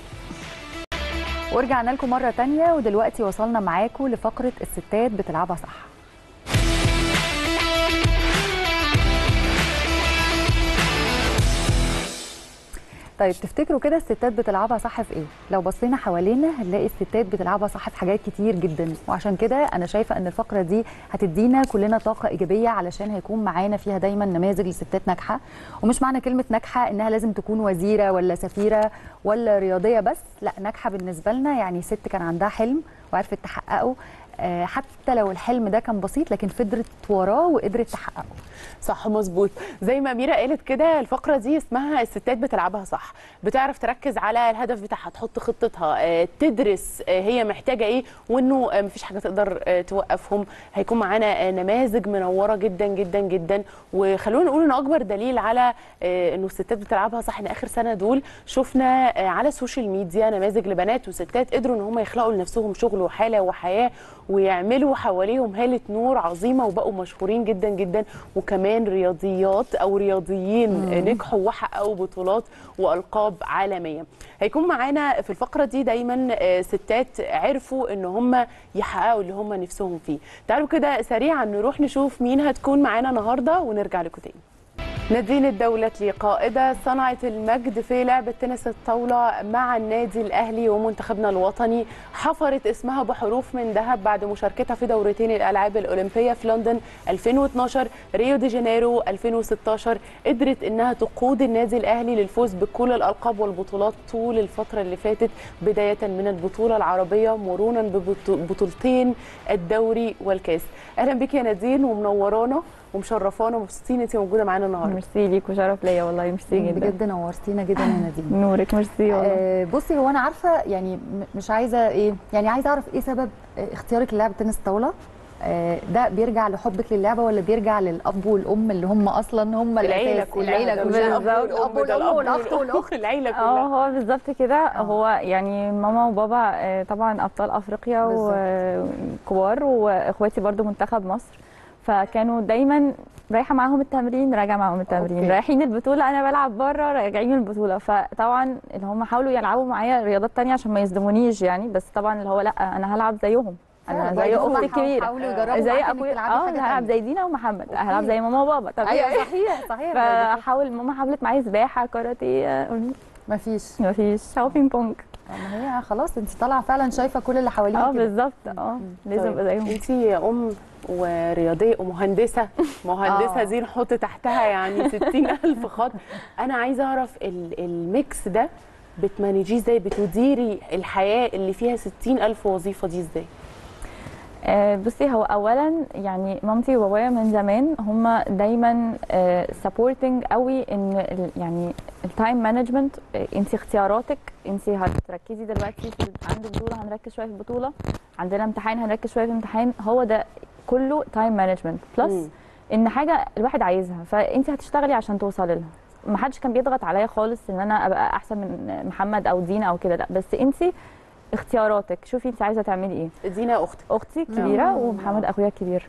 ورجعنا لكم مره تانية ودلوقتي وصلنا معاكم لفقره الستات بتلعبها صح طيب تفتكروا كده الستات بتلعبها صح في ايه؟ لو بصينا حوالينا هنلاقي الستات بتلعبها صح في حاجات كتير جدا وعشان كده انا شايفه ان الفقره دي هتدينا كلنا طاقه ايجابيه علشان هيكون معانا فيها دايما نماذج لستات ناجحه ومش معنى كلمه ناجحه انها لازم تكون وزيره ولا سفيره ولا رياضيه بس لا ناجحه بالنسبه لنا يعني ست كان عندها حلم وعرفت تحققه آه، حتى لو الحلم ده كان بسيط لكن فضلت وراه وقدرت تحققه صح مظبوط زي ما ميرا قالت كده الفقره دي اسمها الستات بتلعبها صح بتعرف تركز على الهدف بتاعها تحط خطتها آه، تدرس آه، هي محتاجه ايه وانه آه، مفيش حاجه تقدر آه، توقفهم هيكون معانا آه، نماذج منوره جدا جدا جدا وخلونا نقول ان اكبر دليل على آه، انه الستات بتلعبها صح ان اخر سنه دول شفنا آه، على السوشيال ميديا نماذج لبنات وستات قدروا ان هم يخلقوا لنفسهم شغل وحاله وحياه ويعملوا حواليهم هاله نور عظيمه وبقوا مشهورين جدا جدا وكمان رياضيات او رياضيين نجحوا وحققوا بطولات والقاب عالميه هيكون معانا في الفقره دي دايما آه، ستات عرفوا ان هم يحققوا اللي هم نفسهم فيه تعالوا كده سريعا نروح نشوف مين هتكون معانا النهارده ونرجع لكم تاني نادين الدولتي قائدة صنعت المجد في لعبة تنس الطاولة مع النادي الأهلي ومنتخبنا الوطني حفرت اسمها بحروف من ذهب بعد مشاركتها في دورتين الألعاب الأولمبية في لندن 2012 ريو دي جانيرو 2016 قدرت إنها تقود النادي الأهلي للفوز بكل الألقاب والبطولات طول الفترة اللي فاتت بداية من البطولة العربية مرورا ببطولتين الدوري والكاس أهلا بك يا نادين ومنورانا ومشرفانا ومبسوطين انت موجوده معانا النهارده ميرسي ليك وشرف ليا والله ميرسي جدا بجد نورتينا جدا يا نادين نورك ميرسي والله آه، بصي هو انا عارفه يعني م- مش عايزه ايه يعني عايزه اعرف ايه سبب آه، اختيارك للعبه تنس طاوله آه، ده بيرجع لحبك للعبه ولا بيرجع للاب والام اللي هم اصلا هم العيله الأساس؟ كلها العيله ده مش كلها الاب الاب والام ده والام الاب والاخ والاخت العيله اه كلها هو بالظبط كده هو يعني ماما وبابا آه، طبعا ابطال افريقيا بالظبط. وكبار واخواتي برضو منتخب مصر فكانوا دايما رايحه معاهم التمرين راجعه معاهم التمرين أوكي. رايحين البطوله انا بلعب بره راجعين من البطوله فطبعا اللي هم حاولوا يلعبوا معايا رياضات تانية عشان ما يصدمونيش يعني بس طبعا اللي هو لا انا هلعب زيهم انا فعلا، زي يعني هم اختي حاولوا- الكبيره حاولوا يجربوا زي معاك إنك اخويا تلعبي اه حاجة أنا هلعب تانية. زي دينا ومحمد أوكي. هلعب زي ماما وبابا طب ايوه إيه؟ صحيح صحيح ما فحاول ماما حاولت معايا سباحه كاراتيه فيش مفيش هو بينج بونج ما هي خلاص انت طالعه فعلا شايفه كل اللي حواليك اه كده. بالظبط اه لازم ابقى زيهم انت ام ورياضيه ومهندسه مهندسه آه. دي نحط تحتها يعني 60000 خط انا عايزه اعرف ال- الميكس ده بتمانجيه ازاي بتديري الحياه اللي فيها 60000 وظيفه دي ازاي آه، بصي هو اولا يعني مامتي وبابايا من زمان هم دايما سبورتنج قوي ان ال- يعني التايم مانجمنت انت اختياراتك انت هتركزي دلوقتي في عندك بطوله هنركز شويه في البطوله عندنا امتحان هنركز شويه في الامتحان هو ده كله تايم مانجمنت مم. بلس ان حاجه الواحد عايزها فانت هتشتغلي عشان توصلي لها ما حدش كان بيضغط عليا خالص ان انا ابقى احسن من محمد او دينا او كده لا بس انت اختياراتك شوفي انت عايزه تعملي ايه دينا اختك اختي الكبيره ومحمد اخويا الكبير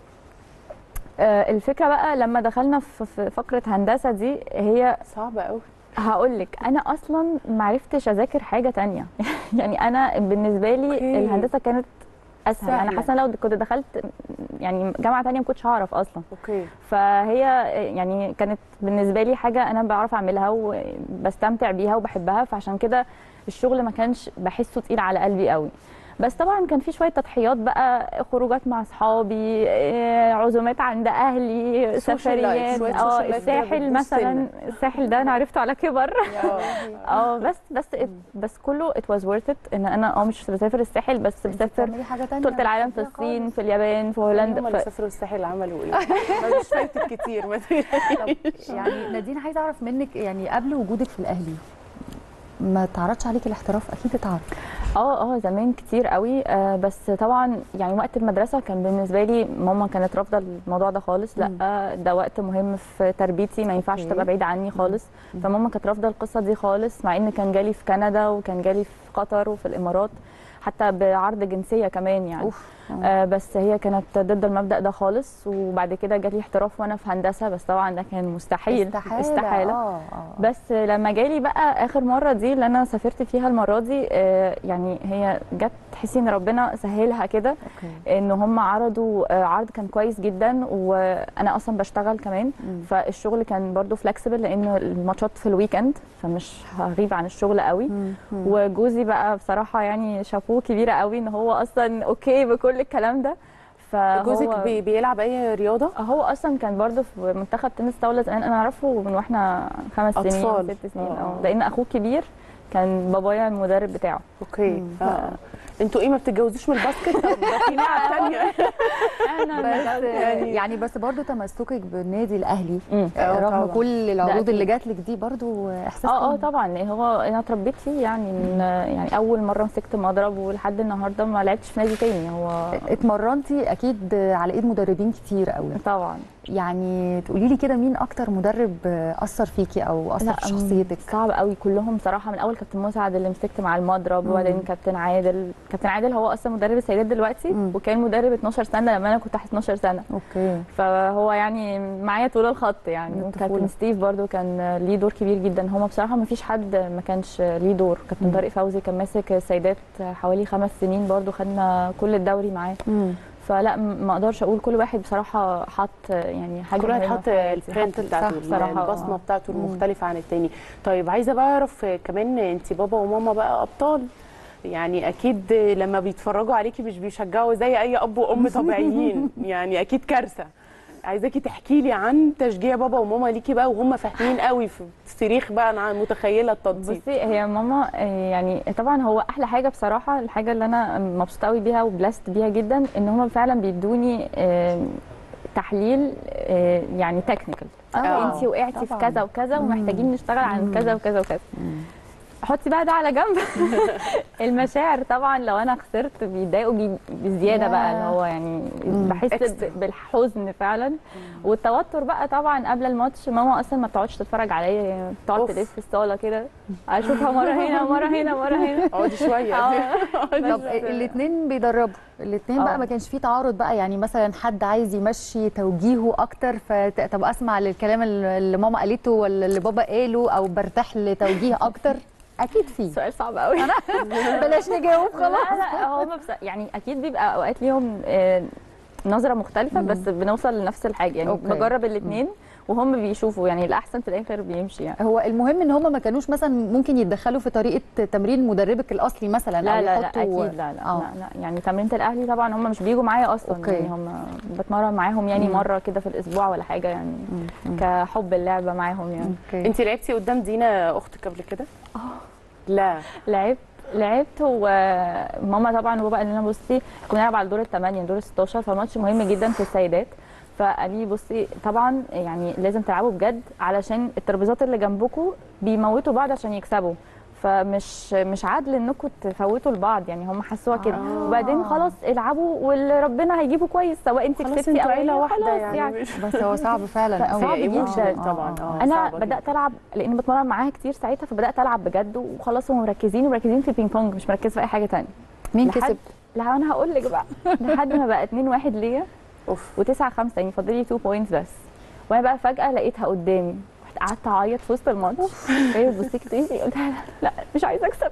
آه، الفكره بقى لما دخلنا في في فقره هندسه دي هي صعبه قوي هقول لك انا اصلا ما عرفتش اذاكر حاجه تانية يعني انا بالنسبه لي أوكي. الهندسه كانت اسهل سهلة. انا حاسه لو كنت دخلت يعني جامعه تانية ما كنتش هعرف اصلا اوكي فهي يعني كانت بالنسبه لي حاجه انا بعرف اعملها وبستمتع بيها وبحبها فعشان كده الشغل ما كانش بحسه تقيل على قلبي قوي بس طبعا كان في شويه تضحيات بقى خروجات مع اصحابي آه، عزومات عند اهلي سوشيال لايف، سفريات شوية اه سوشيال لايف كده الساحل بتبوظ مثلا سنة. الساحل ده انا عرفته على كبر اه بس بس بس كله ات واز ورث ات ان انا اه مش بسافر الساحل بس بسافر بتعملي حاجه تانية بطولة العالم في الصين في اليابان في هولندا هم اللي ف... سافروا الساحل عملوا ايه؟ ما مش فايتك كتير ما تقلقيش. يعني نادين عايزه اعرف منك يعني قبل وجودك في الاهلي ما تعرضش عليك الاحتراف اكيد اتعرض اه اه زمان كتير قوي آه بس طبعا يعني وقت المدرسه كان بالنسبه لي ماما كانت رافضه الموضوع ده خالص لا آه ده وقت مهم في تربيتي ما ينفعش أوكي. تبقى بعيد عني خالص فماما كانت رافضه القصه دي خالص مع ان كان جالي في كندا وكان جالي في قطر وفي الامارات حتى بعرض جنسيه كمان يعني اوف آه بس هي كانت ضد المبدا ده خالص وبعد كده جالي احتراف وانا في هندسه بس طبعا ده كان مستحيل استحاله استحاله اه اه بس لما جالي بقى اخر مره دي اللي انا سافرت فيها المره دي آه، يعني هي جت تحسي ان ربنا سهلها كده اوكي ان هم عرضوا آه، عرض كان كويس جدا وانا اصلا بشتغل كمان فالشغل كان برضو فلكسبل لان الماتشات في الويكند فمش هغيب عن الشغل قوي وجوزي بقى بصراحه يعني شابوه كبيره قوي ان هو اصلا اوكي بكل الكلام ده فهو جوزك بي- بيلعب اي رياضه؟ هو اصلا كان برضه في منتخب تنس طاوله زمان انا اعرفه من واحنا خمس سنين أطفال. ست سنين آه. اه لان اخوه كبير كان بابايا المدرب بتاعه اوكي اه انتوا ايه ما بتتجوزوش من الباسكت؟ طب ده في لعب ثانيه بس يعني- يعني بس برضو تمسكك بالنادي الاهلي مم. آه، رغم طبعاً. كل العروض أكيد. اللي جات لك دي برضو احساس اه اه تاني. طبعا لان هو انا اتربيت فيه يعني من يعني اول مره مسكت مضرب ولحد النهارده ما لعبتش في نادي تاني هو اتمرنتي اكيد على ايد مدربين كتير قوي طبعا يعني تقولي لي كده مين اكتر مدرب اثر فيكي او اثر لا، في شخصيتك صعب قوي كلهم صراحه من اول كابتن مسعد اللي مسكت مع المضرب وبعدين كابتن عادل كابتن عادل هو اصلا مدرب السيدات دلوقتي مم. وكان مدرب 12 سنه لما انا كنت تحت 12 سنه اوكي فهو يعني معايا طول الخط يعني من وكابتن الطفولة. ستيف برضو كان ليه دور كبير جدا هما بصراحه ما فيش حد ما كانش ليه دور كابتن طارق فوزي كان ماسك السيدات حوالي خمس سنين برضو خدنا كل الدوري معاه فلا م- ما اقدرش اقول كل واحد بصراحه حط يعني حاجه كل واحد مهمة حط في حياتي. البرنت حط- بتاعته صح بصراحه البصمه آه. بتاعته المختلفه عن التاني طيب عايزه بقى اعرف كمان انت بابا وماما بقى ابطال يعني اكيد لما بيتفرجوا عليكي مش بيشجعوا زي اي اب وام طبيعيين يعني اكيد كارثه عايزاكي تحكي لي عن تشجيع بابا وماما ليكي بقى وهم فاهمين قوي في الصريخ بقى انا متخيله التنطيط بصي هي ماما آه، يعني طبعا هو احلى حاجه بصراحه الحاجه اللي انا مبسوطه قوي بيها وبلست بيها جدا ان هم فعلا بيدوني آه، تحليل آه، يعني تكنيكال آه، انت وقعتي في طبعاً. كذا وكذا ومحتاجين نشتغل عن كذا وكذا وكذا حطي بقى ده على جنب المشاعر طبعا لو انا خسرت بيضايقوا بي- بزياده بقى اللي هو يعني بحس إكسترا. ب- بالحزن فعلا والتوتر بقى طبعا قبل الماتش ماما اصلا ما بتقعدش تتفرج عليا هي بتقعد أوف. تلف في الصاله كده اشوفها مره هنا مره هنا مره هنا اقعدي شويه آه. طب الاثنين بيدربوا الاثنين آه. بقى ما كانش فيه تعارض بقى يعني مثلا حد عايز يمشي توجيهه اكتر فت... طب اسمع للكلام اللي اللي ماما قالته ولا اللي بابا قاله او برتاح لتوجيه اكتر اكيد فيه سؤال صعب قوي بلاش نجاوب خلاص لا لا هم بس يعني اكيد بيبقى اوقات ليهم آه، نظره مختلفه بس بنوصل لنفس الحاجه يعني أوكي. بجرب الاثنين وهم بيشوفوا يعني الاحسن في الاخر بيمشي يعني هو المهم ان هم ما كانوش مثلا ممكن يتدخلوا في طريقه تمرين مدربك الاصلي مثلا لا او لا لا يحطوا اكيد لا لا, آه. لا لا يعني تمرينة الاهلي طبعا هم مش بيجوا معايا اصلا أوكي. يعني هم بتمرن معاهم يعني مره كده في الاسبوع ولا حاجه يعني كحب اللعبه معاهم يعني اوكي انت لعبتي قدام دينا اختك قبل كده؟ اه لا لعبت لعبت وماما طبعا وبابا قال لنا بصي كنا بنلعب على دور الثمانيه دور ال 16 فماتش مهم جدا في السيدات فقال لي بصي طبعا يعني لازم تلعبوا بجد علشان الترابيزات اللي جنبكم بيموتوا بعض عشان يكسبوا فمش مش عادل انكم تفوتوا لبعض يعني هم حسوها كده آه. وبعدين خلاص العبوا واللي ربنا هيجيبه كويس سواء انت خلاص كسبتي انتوا او عيله هي، واحده خلاص يعني, يعني. مش- بس هو صعب فعلا قوي صعب هي جدا. ايموشنال طبعا اه انا صعبة بدات جداً. العب لان بتمرن معاها كتير ساعتها فبدات العب بجد وخلاص هم مركزين ومركزين في البينج بونج مش مركز في اي حاجه تانية مين لحد- كسب لا انا هقول لك بقى لحد ما بقى 2 1 ليا اوف و9 5 يعني فاضل لي 2 بوينتس بس وانا بقى فجاه لقيتها قدامي رحت قعدت اعيط في وسط الماتش هي بتبص لي تقولي قلت لها لا مش عايزه اكسب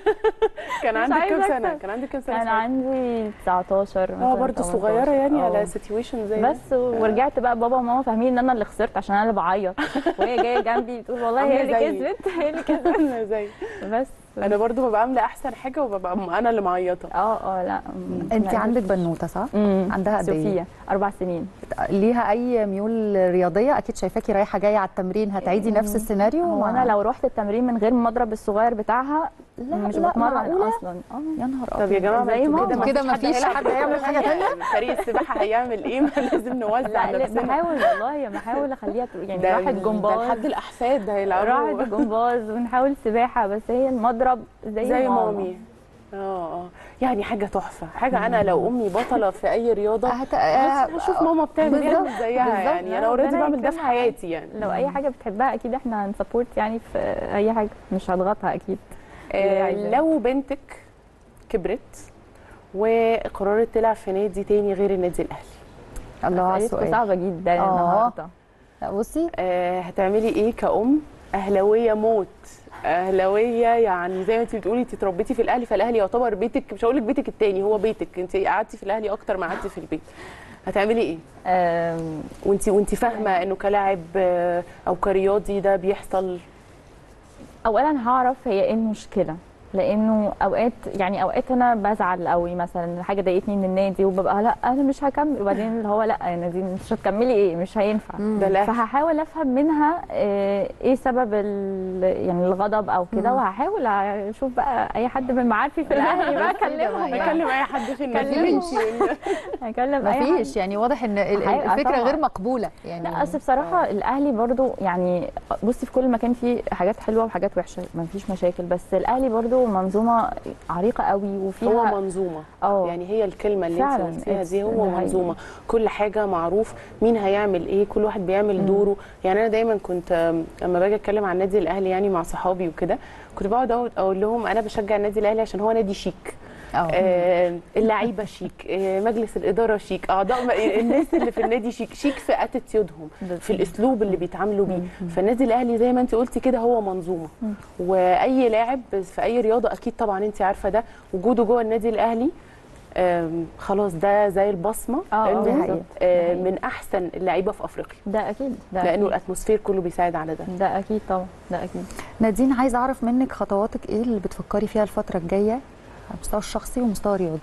كان مش عندك كام عايزة سنه؟ أكسب. كان عندك كام سنه؟ كان ساعتها؟ عندي 19 اه مثلاً برضه 18. صغيره يعني آه. على سيتويشن زي بس ورجعت بقى بابا وماما فاهمين ان انا اللي خسرت عشان انا اللي بعيط وهي جايه جنبي بتقول والله هي اللي عاملة زيي. كسبت هي اللي كسبت ده زي بس انا برضو ببقى عامله احسن حاجه وببقى م- انا اللي معيطه اه اه لا م- انت لا، عندك بنوته صح مم. عندها قد ايه صوفيا اربع سنين ليها اي ميول رياضيه اكيد شايفاكي رايحه جايه على التمرين هتعيدي نفس السيناريو هو انا لو رحت التمرين من غير المضرب الصغير بتاعها لا مش لا بتمرن معقولة؟ اصلا اه يا نهار طب يا جماعه ما زي انتوا ماما. كده مفيش مفيش حد هيعمل حاجة تانية فريق السباحه هيعمل ايه ما لازم نوزع لا لا نفسنا بحاول والله بحاول اخليها تروح. يعني ده راحت ده جمباز لحد الاحفاد هيلعبوا راحت جمباز ونحاول سباحه بس هي المضرب زي, زي ماما. مامي اه اه يعني حاجه تحفه حاجه انا لو امي بطله في اي رياضه هت... هشوف ماما بتعمل ايه بالظبط، أعمل زيها بالظبط. يعني انا ربنا اوريدي بعمل ده في يكرمها. حياتي يعني لو اي حاجه بتحبها اكيد احنا هنسبورت يعني في اي حاجه مش هضغطها اكيد اللي آه عايزاه. لو بنتك كبرت وقررت تلعب في نادي تاني غير النادي الاهلي الله على أسئلتكم السؤال صعبه جدا آه. النهارده لا بصي آه هتعملي ايه كأم اهلاويه موت اهلاويه يعني زي ما انت بتقولي انت اتربيتي في الاهلي فالاهلي يعتبر بيتك مش هقول لك بيتك التاني هو بيتك انت قعدتي في الاهلي اكتر ما قعدتي في البيت هتعملي ايه آم، وانت وانت فاهمه انه كلاعب آه، او كرياضي ده بيحصل اولا هعرف هي ايه المشكله لانه اوقات يعني اوقات انا بزعل قوي مثلا حاجه ضايقتني من النادي وببقى لا انا مش هكمل وبعدين اللي هو لا يا نادين مش هتكملي ايه مش هينفع ده الاهلي فهحاول افهم منها آه، ايه سبب ال- يعني الغضب او كده وهحاول اشوف بقى اي حد من معارفي في الاهلي بقى اكلمهم يعني. نكلم اي حد في النادي كلمه. بنتي هكلم اي حد مفيش يعني واضح ان ال- ال- هيبقى الفكره طبعاً. غير مقبوله يعني لا اصل بصراحه الاهلي برضو يعني بصي في كل مكان فيه حاجات حلوه وحاجات وحشه ما فيش مشاكل بس الاهلي برضو منظومه عريقه قوي هو وفيها منظومه اه يعني هي الكلمه اللي انت فعلاً. قلتيها دي It's- هو ده حقيقي. منظومه كل حاجه معروف مين هيعمل ايه كل واحد بيعمل دوره يعني انا دايما كنت آم، لما باجي اتكلم عن النادي الاهلي يعني مع صحابي وكده كنت بقعد أقول- اقول لهم انا بشجع النادي الاهلي عشان هو نادي شيك اه آه، اللعيبه شيك آه، مجلس الاداره شيك اعضاء م- الناس اللي في النادي شيك شيك في اتيتيودهم في الاسلوب اللي بيتعاملوا بيه فالنادي الاهلي زي ما انت قلتي كده هو منظومه واي لاعب في اي رياضه اكيد طبعا انت عارفه ده وجوده جوه النادي الاهلي آم، خلاص ده زي البصمه اه اه إنه بالظبط. آه، ده من احسن اللعيبه في افريقيا ده اكيد ده لانه أكيد. الاتموسفير كله بيساعد على ده ده اكيد طبعا ده اكيد نادين عايزه اعرف منك خطواتك ايه اللي بتفكري فيها الفتره الجايه على المستوى الشخصي والمستوى الرياضي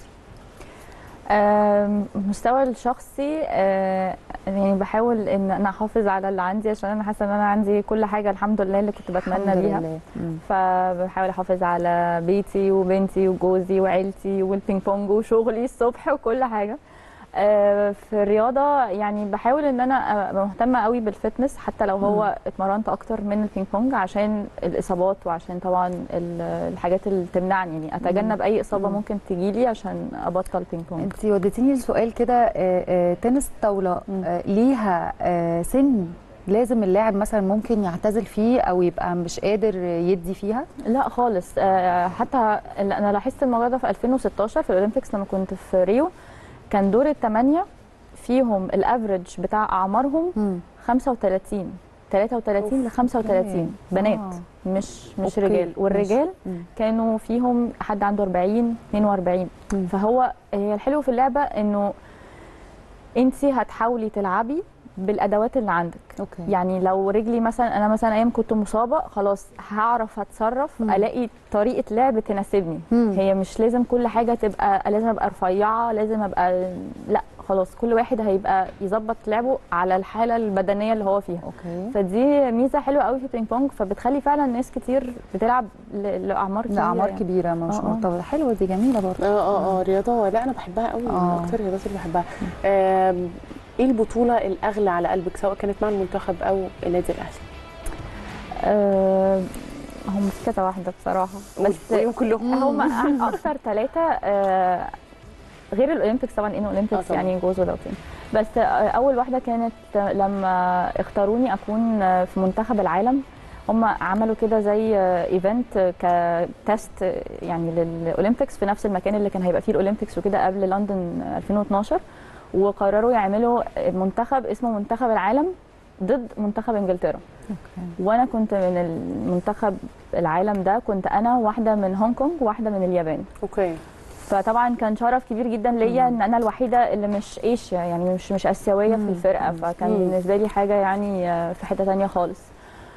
آم، المستوى الشخصي آه، يعني بحاول ان انا احافظ على اللي عندي عشان انا حاسه ان انا عندي كل حاجه الحمد لله اللي كنت بتمنى الحمد بيها لله. مم. فبحاول احافظ على بيتي وبنتي وجوزي وعيلتي والبينج بونج وشغلي الصبح وكل حاجه آه، في الرياضه يعني بحاول ان انا ابقى مهتمه قوي بالفتنس حتى لو هو اتمرنت اكتر من البينج بونج عشان الاصابات وعشان طبعا ال- الحاجات اللي تمنعني يعني اتجنب اي اصابه ممكن تجيلي عشان ابطل بينج بونج انت وديتيني لسؤال كده آه، آه، تنس طاوله مم. آه، ليها آه، سن لازم اللاعب مثلا ممكن يعتزل فيه او يبقى مش قادر يدي فيها لا خالص آه، حتى ال- انا لاحظت الموضوع ده في 2016 في الاولمبيكس لما كنت في ريو كان دور الثمانيه فيهم الافريج بتاع اعمارهم 35 33 ل 35 بنات آه. مش مش أوكي، رجال والرجال مم. كانوا فيهم حد عنده 40 42 مم. فهو هي الحلو في اللعبه انه انت هتحاولي تلعبي بالادوات اللي عندك اوكي يعني لو رجلي مثلا انا مثلا ايام كنت مصابه خلاص هعرف اتصرف مم. الاقي طريقه لعب تناسبني مم. هي مش لازم كل حاجه تبقى لازم ابقى رفيعه لازم ابقى لا خلاص كل واحد هيبقى يظبط لعبه على الحاله البدنيه اللي هو فيها اوكي فدي ميزه حلوه قوي في البينج بونج فبتخلي فعلا ناس كتير بتلعب ل- لاعمار كبيره لاعمار يعني. كبيره مش آه، آه. مرتبطه حلوه دي جميله برضه اه اه اه رياضه لا انا بحبها قوي من آه. اكتر الرياضات اللي بحبها آم، ايه البطوله الاغلى على قلبك سواء كانت مع المنتخب او النادي الاهلي آه هم في كذا واحده بصراحه بس قوليهم كلهم هم اكتر ثلاثه آه غير الاولمبيكس طبعا ان آه اولمبيكس طبعاً. يعني جوز ودوتين بس آه اول واحده كانت لما اختاروني اكون آه، في منتخب العالم هم عملوا كده زي ايفنت كتست آه، يعني للاولمبيكس في نفس المكان اللي كان هيبقى فيه الاولمبيكس وكده قبل لندن 2012 وقرروا يعملوا منتخب اسمه منتخب العالم ضد منتخب انجلترا اوكي وانا كنت من المنتخب العالم ده كنت انا واحده من هونج كونج وواحده من اليابان اوكي فطبعا كان شرف كبير جدا ليا ان انا الوحيده اللي مش ايشيا يعني مش مش اسيويه في الفرقه فكان مم. بالنسبه لي حاجه يعني آه، في حته تانية خالص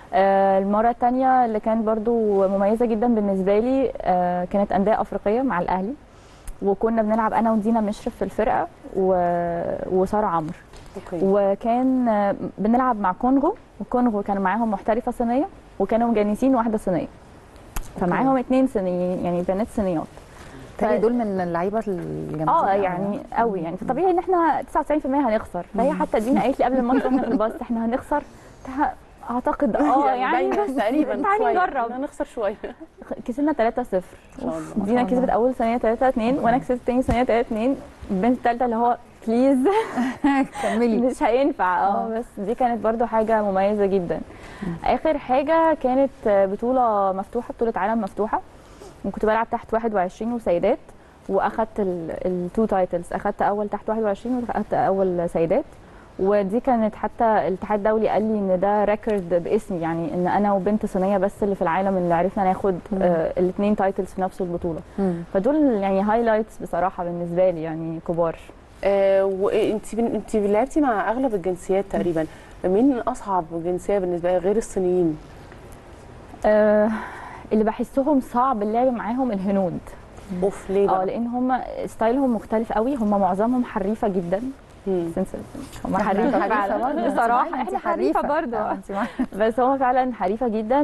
آه، المره الثانيه اللي كانت برضو مميزه جدا بالنسبه لي آه، كانت انديه افريقيه مع الاهلي وكنا بنلعب انا ودينا مشرف في الفرقه و- وساره عمرو اوكي وكان آه، بنلعب مع كونغو وكونغو كان معاهم محترفه صينيه وكانوا مجانسين واحده صينيه فمعاهم اتنين صينيين يعني بنات صينيات تاني دول من اللعيبه الجامدين اه أوي. يعني قوي يعني فطبيعي ان احنا 99% هنخسر فهي حتى دينا قالت لي قبل الماتش واحنا في الباص احنا هنخسر قلت لها اعتقد اه يعني باينة بس تقريبا تعالي شوية. نجرب هنخسر شويه كسبنا 3-0 شاء الله. ما دينا شاء الله. كسبت اول ثانيه 3 2 وانا كسبت تاني ثانيه 3 2 البنت الثالثه اللي هو بليز كملي مش هينفع اه آه. بس دي كانت برضو حاجه مميزه جدا اخر حاجه كانت بطوله مفتوحه بطوله عالم مفتوحه وكنت بلعب تحت 21 وسيدات واخدت التو تايتلز اخدت اول تحت 21 واخدت اول سيدات ودي كانت حتى الاتحاد الدولي قال لي ان ده ريكورد باسمي يعني ان انا وبنت صينيه بس اللي في العالم اللي عرفنا ناخد آه الاثنين تايتلز في نفس البطوله مم. فدول يعني هايلايتس بصراحه بالنسبه لي يعني كبار آه وانت انت لعبتي مع اغلب الجنسيات تقريبا مين اصعب جنسيه بالنسبه لك غير الصينيين آه اللي بحسهم صعب اللعب معاهم الهنود اوف ليه اه بقى لان هم ستايلهم مختلف قوي هم معظمهم حريفه جدا مم. سنس هم إحنا حريفه حريفة فعلا برضه. أنت بصراحه معانا، أنت احنا حريفه آه، برضه أنت معانا. بس هم فعلا حريفه جدا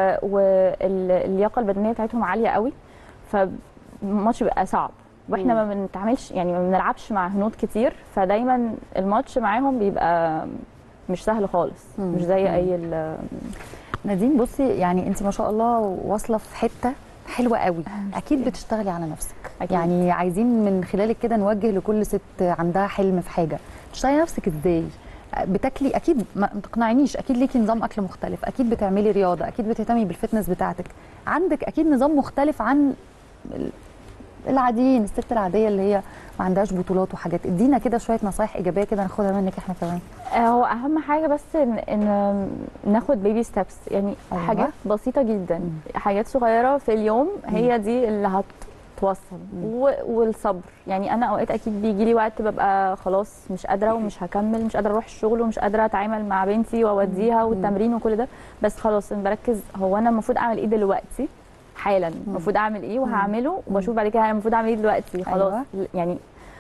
واللياقه البدنيه بتاعتهم عاليه قوي فالماتش بيبقى صعب واحنا ما بنتعاملش يعني ما بنلعبش مع هنود كتير فدايما الماتش معاهم بيبقى مش سهل خالص مم. مش زي مم. اي ال- نادين بصي يعني انت ما شاء الله واصله في حته حلوه قوي اكيد بتشتغلي على نفسك أكيد. يعني عايزين من خلالك كده نوجه لكل ست عندها حلم في حاجه تشتغلي على نفسك ازاي بتاكلي اكيد ما ما تقنعنيش اكيد ليكي نظام اكل مختلف اكيد بتعملي رياضه اكيد بتهتمي بالفتنس بتاعتك عندك اكيد نظام مختلف عن ال- العاديين الست العاديه اللي هي ما عندهاش بطولات وحاجات ادينا كده شويه نصايح ايجابيه كده ناخدها منك احنا كمان هو اهم حاجه بس ان, إن ناخد بيبي ستيبس يعني أيوة. أيوة. حاجات بسيطه جدا مم. حاجات صغيره في اليوم هي دي اللي هتوصل مم. و- والصبر يعني انا اوقات اكيد بيجي لي وقت ببقى خلاص مش قادره ومش هكمل مش قادره اروح الشغل ومش قادره اتعامل مع بنتي واوديها والتمرين وكل ده بس خلاص انا بركز هو انا المفروض اعمل ايه دلوقتي حالا المفروض اعمل ايه وهعمله وبشوف بعد كده انا المفروض اعمل ايه دلوقتي خلاص أيوة. يعني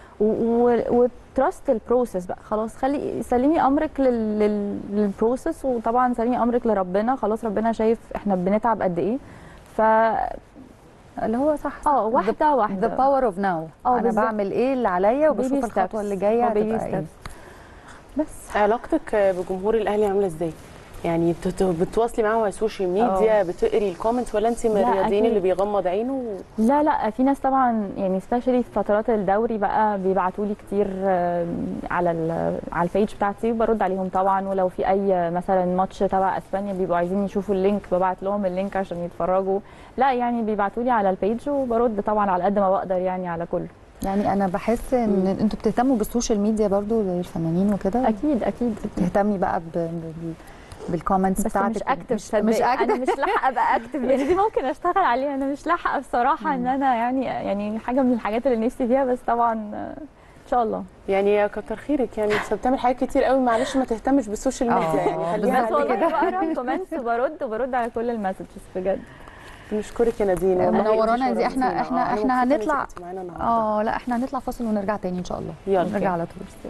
وتراست البروسيس بقى خلاص خلي سلمي امرك لل- لل- للبروسيس وطبعا سلمي امرك لربنا خلاص ربنا شايف احنا بنتعب قد ايه ف اللي هو صح صح. اه واحده ذا واحده باور اوف ناو اه انا بالظبط. بعمل ايه اللي عليا وبشوف Baby الخطوه steps. اللي جايه اه baby هتبقى ايه steps. بس علاقتك بجمهور الاهلي عامله ازاي يعني بتت- بتتواصلي معاهم على السوشيال ميديا بتقري الكومنتس ولا انت من لا، الرياضيين أكيد. اللي بيغمض عينه و... لا لا في ناس طبعا يعني سبيشالي في فترات الدوري بقى بيبعتوا لي كتير آم، على ال- على البيج بتاعتي وبرد عليهم طبعا ولو في اي مثلا ماتش تبع اسبانيا بيبقوا عايزين يشوفوا اللينك ببعت لهم اللينك عشان يتفرجوا لا يعني بيبعتوا لي على البيج وبرد طبعا على قد ما بقدر يعني على كله يعني انا بحس ان انتوا بتهتموا بالسوشيال ميديا برضو زي الفنانين وكده اكيد اكيد بتهتمي بقى ب... ب... بالكومنتس بس بتاعتك مش اكتف مش, مش انا اكتف مش لاحقه ابقى اكتف يعني دي ممكن اشتغل عليها انا مش لاحقه بصراحه ان انا يعني يعني حاجه من الحاجات اللي نفسي فيها بس طبعا آه، ان شاء الله يعني يا كتر خيرك يعني بس بتعمل حاجات كتير قوي معلش ما تهتمش بالسوشيال اه، ميديا يعني خليها بس بالظبط عليك. والله كده. بقرا كومنتس وبرد وبرد على كل المسجز بجد بنشكرك يا نادين والله منورانا انتي دي احنا شرفتينا. احنا اه، أنا احنا مبسوطة إن هنطلع انتي كنتي معانا النهارده اه لا احنا هنطلع فاصل ونرجع تاني ان شاء الله يلا. نرجع على طول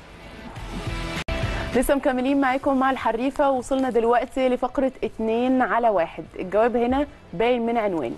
لسه مكملين معاكم مع الحريفه وصلنا دلوقتي لفقره اتنين على واحد الجواب هنا باين من عنواني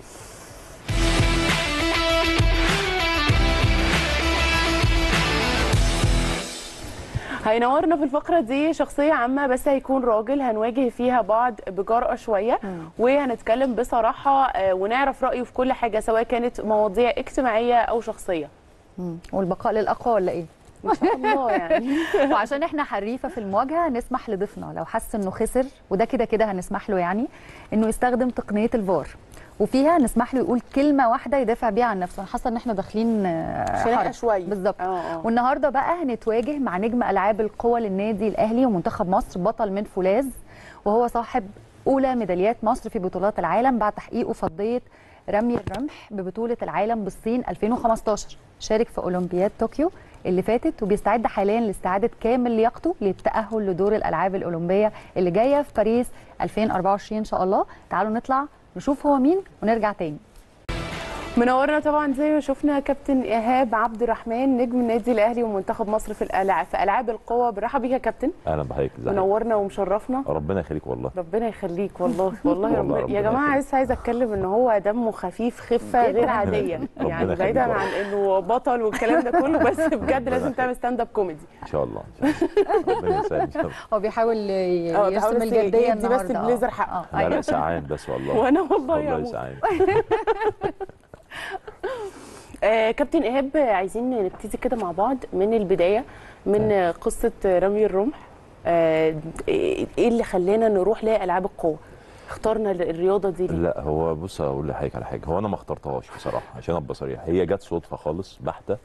هينورنا في الفقرة دي شخصية عامة بس هيكون راجل هنواجه فيها بعض بجرأة شوية وهنتكلم بصراحة آه، ونعرف رأيه في كل حاجة سواء كانت مواضيع اجتماعية أو شخصية مم. والبقاء للاقوى ولا ايه إن شاء الله يعني وعشان احنا حريفه في المواجهه نسمح لضيفنا لو حس انه خسر وده كده كده هنسمح له يعني انه يستخدم تقنيه الفار وفيها نسمح له يقول كلمه واحده يدافع بيها عن نفسه انا حاسه ان احنا داخلين آه، خناقة حرب. شوية بالظبط اه اه والنهارده بقى هنتواجه مع نجم العاب القوى للنادي الاهلي ومنتخب مصر بطل من فولاذ وهو صاحب اولى ميداليات مصر في بطولات العالم بعد تحقيقه فضيه رمي الرمح ببطوله العالم بالصين 2015 شارك في اولمبياد طوكيو اللي فاتت وبيستعد حاليا لاستعاده كامل لياقته للتاهل لدور الالعاب الاولمبيه اللي جايه في باريس 2024 ان شاء الله تعالوا نطلع نشوف هو مين ونرجع تاني منورنا طبعا زي ما شفنا كابتن ايهاب عبد الرحمن نجم النادي الاهلي ومنتخب مصر في الالعاب في العاب القوى برحب بيك يا كابتن اهلا بحضرتك ازيك منورنا ومشرفنا ربنا يخليك والله ربنا يخليك والله والله والله ربنا ربنا يا جماعه يخليك. لسه عايزه اتكلم ان هو دمه خفيف خفه غير عاديه ربنا يعني يخليك بعيدا والله. عن انه بطل والكلام ده كله بس بجد لازم تعمل ستاند اب كوميدي ان شاء الله إن شاء الله. ربنا يسعدك ان شاء الله هو بيحاول ي- اه يرسم بيحاول بس الجديه يدي بس النهارده آه. البليزر حقه. آه، لا أيوة. لا سعان بس والله وانا والله يا والله أبو. سعان آه كابتن ايهاب عايزين نبتدي كده مع بعض من البدايه من آه، قصه رمي الرمح آه ايه اللي خلانا نروح لالعاب القوه اخترنا الرياضه دي ليه لا هو بص اقول لحضرتك على حاجه هو انا ما اخترتهاش بصراحه عشان ابقى صريح هي جت صدفه خالص بحته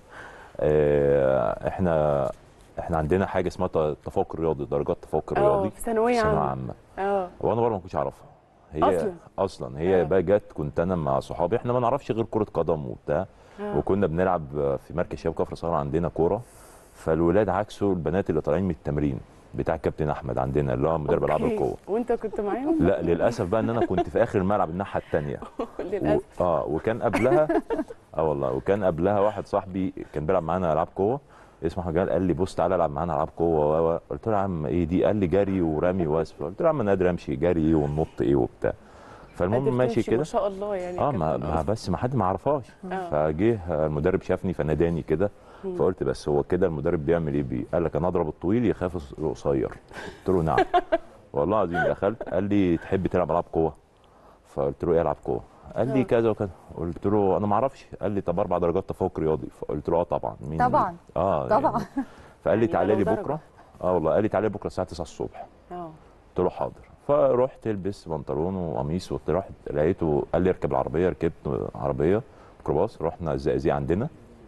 آه، احنا احنا عندنا حاجه اسمها ت- تفوق الرياضي درجات تفوق اه الرياضي في ثانويه ثانويه عامه عامه اه وانا برضه ما كنتش اعرفها هي أصلاً؟ اصلا هي آه. بقى جت كنت انا مع صحابي احنا ما نعرفش غير كره قدم وبتاع آه. وكنا بنلعب في مركز شباب كفر صغر عندنا كوره فالولاد عكسوا البنات اللي طالعين من التمرين بتاع الكابتن احمد عندنا اللي هو مدرب العاب أوكي. القوه وانت كنت معاهم لا للاسف بقى ان انا كنت في اخر الملعب الناحيه الثانيه للاسف اه وكان قبلها اه والله وكان قبلها واحد صاحبي كان بيلعب معانا العاب قوه اسمه حجال قال لي بص تعالى العب معانا العاب قوه و- و- قلت له يا عم ايه دي قال لي جري ورمي واسف قلت له يا عم انا قادر امشي جري ايه ونط ايه وبتاع قادر فالمهم ماشي تمشي كده ما شاء الله يعني اه كان- ما, ما بس ما حد ما عرفهاش آه. فجه المدرب شافني فناداني كده فقلت بس هو كده المدرب بيعمل ايه بيه قال لك انا اضرب الطويل يخاف القصير قلت له نعم والله العظيم دخلت قال لي تحب تلعب العاب قوه فقلت له ايه العاب قوه قال لي آه. كذا وكذا قلت له انا ما اعرفش قال لي طب اربع درجات تفوق رياضي فقلت له اه طبعا مين طبعا. اه طبعا. يعني فقال لي يعني تعالى لي لو درجة. بكره اه والله قال لي تعالى لي بكره الساعه 9 الصبح اه قلت له حاضر فرحت لبست بنطلون وقميص ورحت لقيته قال لي اركب العربيه ركبت عربيه ميكروباص رحنا الزقازيق عندنا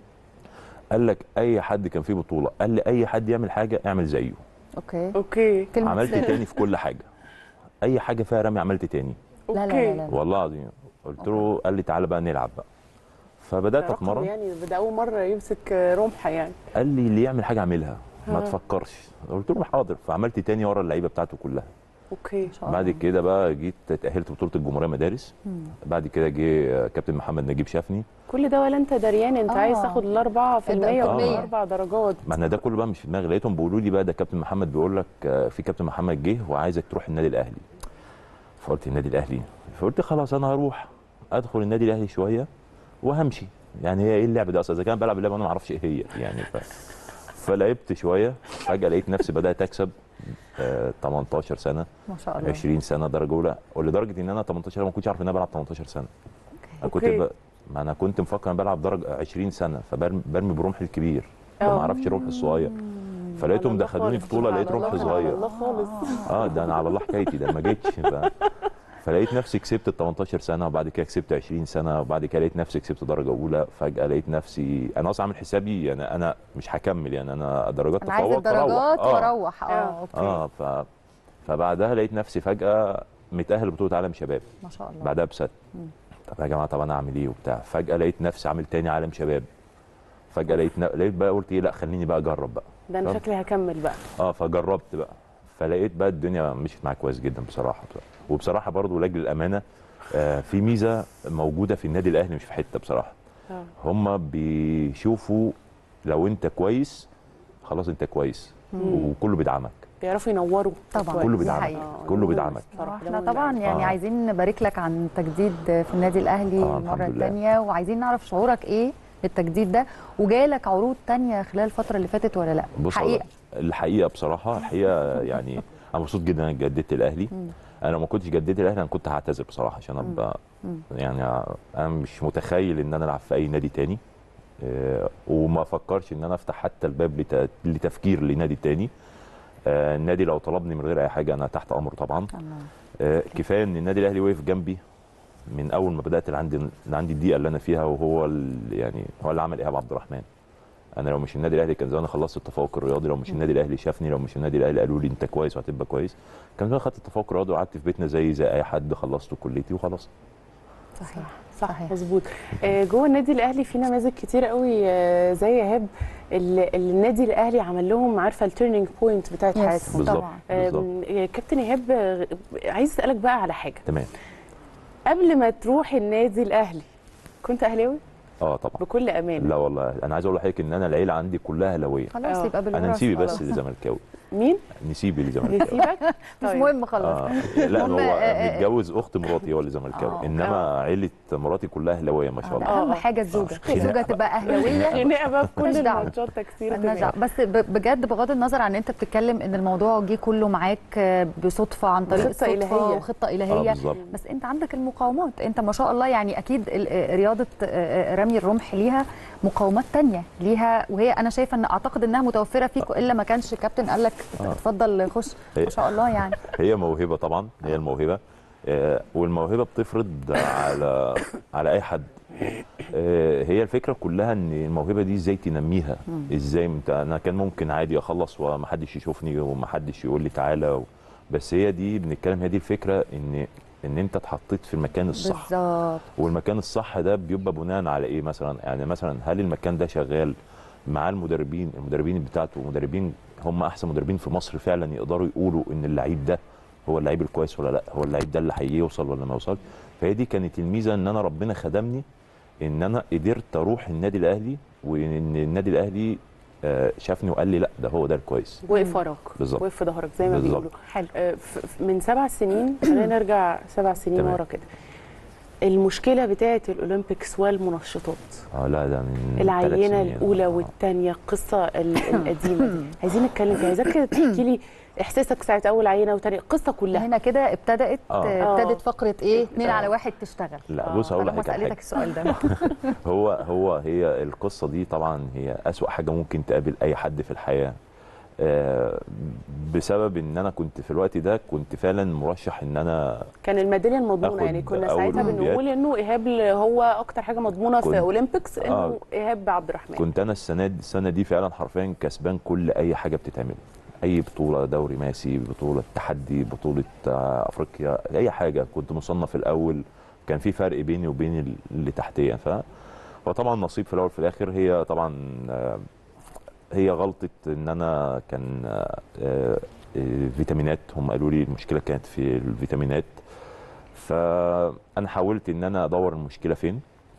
قال لك اي حد كان فيه بطوله قال لي اي حد يعمل حاجه اعمل زيه اوكي اوكي كلمه عملت سر. تاني في كل حاجه اي حاجه فيها رمي عملت تاني لا لا اوكي لا, لا. والله العظيم قلت له قال لي تعالى بقى نلعب بقى فبدات ده رقم اتمرن يعني ده اول مره يمسك رمح يعني قال لي اللي يعمل حاجه اعملها ما آه. تفكرش قلت له حاضر فعملت تاني ورا اللعيبه بتاعته كلها اوكي شاء بعد الله. كده بقى جيت اتاهلت بطوله الجمهوريه مدارس مم. بعد كده جه كابتن محمد نجيب شافني كل ده ولا انت دريان انت آه. عايز تاخد الاربعه في المية الدرجية. والاربع درجات ما انا ده كله بقى مش في دماغي لقيتهم بيقولوا لي بقى ده كابتن محمد بيقول لك آه، في كابتن محمد جه وعايزك تروح النادي الاهلي فقلت النادي الاهلي فقلت خلاص انا هروح ادخل النادي الاهلي شويه وهمشي يعني هي ايه اللعبه دي اصلا اذا كان بلعب اللعبه انا ما اعرفش ايه هي يعني ف... فلعبت شويه فجاه لقيت نفسي بدات اكسب آه 18 سنه ما شاء الله 20 سنه درجه اولى ولدرجه ان انا 18 سنه ما كنتش عارف ان انا بلعب 18 سنه انا كنت أوكي. ب... ما انا كنت مفكر انا بلعب درجه 20 سنه فبرمي برمي برمح الكبير آه. ما اعرفش الرمح الصغير فلقيتهم على الله دخلوني خالص. بطوله لقيت على رمح الله- صغير على الله خالص اه ده انا على الله حكايتي ده ما جيتش ف... فلقيت نفسي كسبت ال 18 سنه وبعد كده كسبت 20 سنه وبعد كده لقيت نفسي كسبت درجه اولى فجاه لقيت نفسي انا اصلا عامل حسابي يعني انا مش هكمل يعني انا درجات انا عايز تفوق الدرجات أروح. آه. واروح اه آه. اوكي اه ف... فبعدها لقيت نفسي فجاه متاهل لبطوله عالم شباب ما شاء الله بعدها بسنه طب يا جماعه طب انا اعمل ايه وبتاع فجاه لقيت نفسي عامل تاني عالم شباب فجاه لقيت ن... لقيت بقى قلت ايه لا خليني بقى اجرب بقى ده انا طب. شكلي هكمل بقى اه فجربت بقى فلقيت بقى الدنيا مشيت معايا كويس جدا بصراحه وبصراحه برضو لاجل الامانه آه في ميزه موجوده في النادي الاهلي مش في حته بصراحه اه هم بيشوفوا لو انت كويس خلاص انت كويس وكله بيدعمك بيعرفوا ينوروا طبعا كويس. كله دي بيدعمك حقيقة. كله بيدعمك بصراحة ده احنا مهم طبعا أوي. يعني آه. عايزين نبارك لك عن تجديد في النادي الاهلي آه، المره الحمد لله. الثانيه وعايزين نعرف شعورك ايه بالتجديد ده وجالك عروض تانية خلال الفتره اللي فاتت ولا لا بص حقيقه الحقيقه بصراحه الحقيقه يعني انا مبسوط جدا اني جددت الاهلي انا لو ما كنتش جددت الاهلي انا كنت هعتذر بصراحه عشان ابقى يعني انا مش متخيل ان انا العب في اي نادي تاني آه، وما افكرش ان انا افتح حتى الباب لت- لتفكير لنادي تاني آه، النادي لو طلبني من غير اي حاجه انا تحت امره طبعا الله. آه، كفايه ان النادي الاهلي وقف جنبي من اول ما بدات اللي عندي اللي عندي الدقيقه اللي انا فيها وهو ال- يعني هو اللي عمل ايهاب عبد الرحمن انا لو مش النادي الاهلي كان زمان خلصت التفوق الرياضي لو مش النادي الاهلي شافني لو مش النادي الاهلي قالوا لي انت كويس وهتبقى كويس كان زمان خدت التفوق الرياضي وقعدت في بيتنا زي زي اي حد خلصت كليتي وخلاص صحيح صح صح صحيح. مظبوط آه، جوه النادي الاهلي في نماذج كتير قوي آه، زي ايهاب اللي اللي النادي الاهلي عمل لهم عارفه التيرنينج بوينت بتاعت يس. حياتهم بالظبط طبعا. بالظبط آم، آه، كابتن ايهاب آه، عايز اسالك بقى على حاجه تمام قبل ما تروح النادي الاهلي كنت اهلاوي اه طبعا بكل امان لا والله انا عايز اقول لحضرتك ان انا العيله عندي كلها هلاويه خلاص آه. يبقى بالوراثه انا نسيبي بس خلاص. اللي زملكاوي مين نسيبي اللي زملكاوي نسيبك مش طيب. مهم خلاص آه لا هم- هو آه، آه، متجوز اخت مراتي هو اللي زملكاوي آه. انما عيله مراتي كلها اهلاويه ما شاء ده الله آه. اهم حاجه الزوجه خناقة الزوجه بقى. تبقى اهلاويه خناقه بقى في كل مالناش دعوة. الماتشات تكسير مالناش دماغ. دعوة. بس ب- بجد بغض النظر عن ان انت بتتكلم ان الموضوع جه كله معاك آه، بصدفه عن طريق خطة الصدفه إلهية. وخطه اه الهيه بالظبط بس انت عندك المقاومات انت ما شاء الله يعني اكيد ال- آه، رياضه آه، آه، رمي الرمح ليها مقاومات تانية ليها وهي انا شايفه ان اعتقد انها متوفره فيك الا ما كانش كابتن قال لك آه. اتفضل خش ما شاء الله يعني هي موهبه طبعا هي الموهبه آه، والموهبه بتفرض على على اي حد آه، هي الفكره كلها ان الموهبه دي ازاي تنميها ازاي انت انا كان ممكن عادي اخلص ومحدش يشوفني ومحدش يقول لي تعالى و... بس هي دي بنتكلم هي دي الفكره ان ان انت اتحطيت في المكان الصح بالظبط والمكان الصح ده بيبقى بناء على ايه مثلا يعني مثلا هل المكان ده شغال مع المدربين المدربين بتاعته مدربين هم احسن مدربين في مصر فعلا يقدروا يقولوا ان اللعيب ده هو اللعيب الكويس ولا لا هو اللعيب ده اللي هيوصل ولا ما يوصلش فهي دي كانت الميزه ان انا ربنا خدمني ان انا قدرت اروح النادي الاهلي وان النادي الاهلي آه، شافني وقال لي لا ده هو ده الكويس وقف وراك بالظبط. وقف في ظهرك زي ما بالظبط. بيقولوا حلو آه، ف- ف- من سبع سنين خلينا نرجع سبع سنين تمام. ورا كده المشكله بتاعه الاولمبيكس والمنشطات اه لا ده من ثلاث العينه سنين. الاولى آه. والثانيه القصه ال- القديمه دي عايزين نتكلم فيها عايزاك كده تحكي لي احساسك ساعه اول عينه وثانيه القصه كلها هنا كده ابتدت آه. آه، ابتدت فقره ايه اتنين آه. على واحد تشتغل لا بص هقول طالما لك على حاجه سالتك السؤال ده هو هو هي القصه دي طبعا هي اسوا حاجه ممكن تقابل اي حد في الحياه آه، بسبب ان انا كنت في الوقت ده كنت فعلا مرشح ان انا كان الميداليه المضمونه آخد يعني كنا أول ساعتها أولمبياد. بنقول انه ايهاب هو اكتر حاجه مضمونه كنت- في اولمبيكس انه آه. ايهاب عبد الرحمن كنت انا السنه دي السنه دي فعلا حرفيا كسبان كل اي حاجه بتتعمل اي بطوله دوري ماسي بطوله تحدي بطوله آه، افريقيا اي حاجه كنت مصنف الاول كان في فرق بيني وبين ال- اللي تحتيا ف وطبعا نصيب في الاول في الاخر هي طبعا آه، هي غلطه ان انا كان آه، آه، فيتامينات هم قالوا لي المشكله كانت في الفيتامينات فانا حاولت ان انا ادور المشكله فين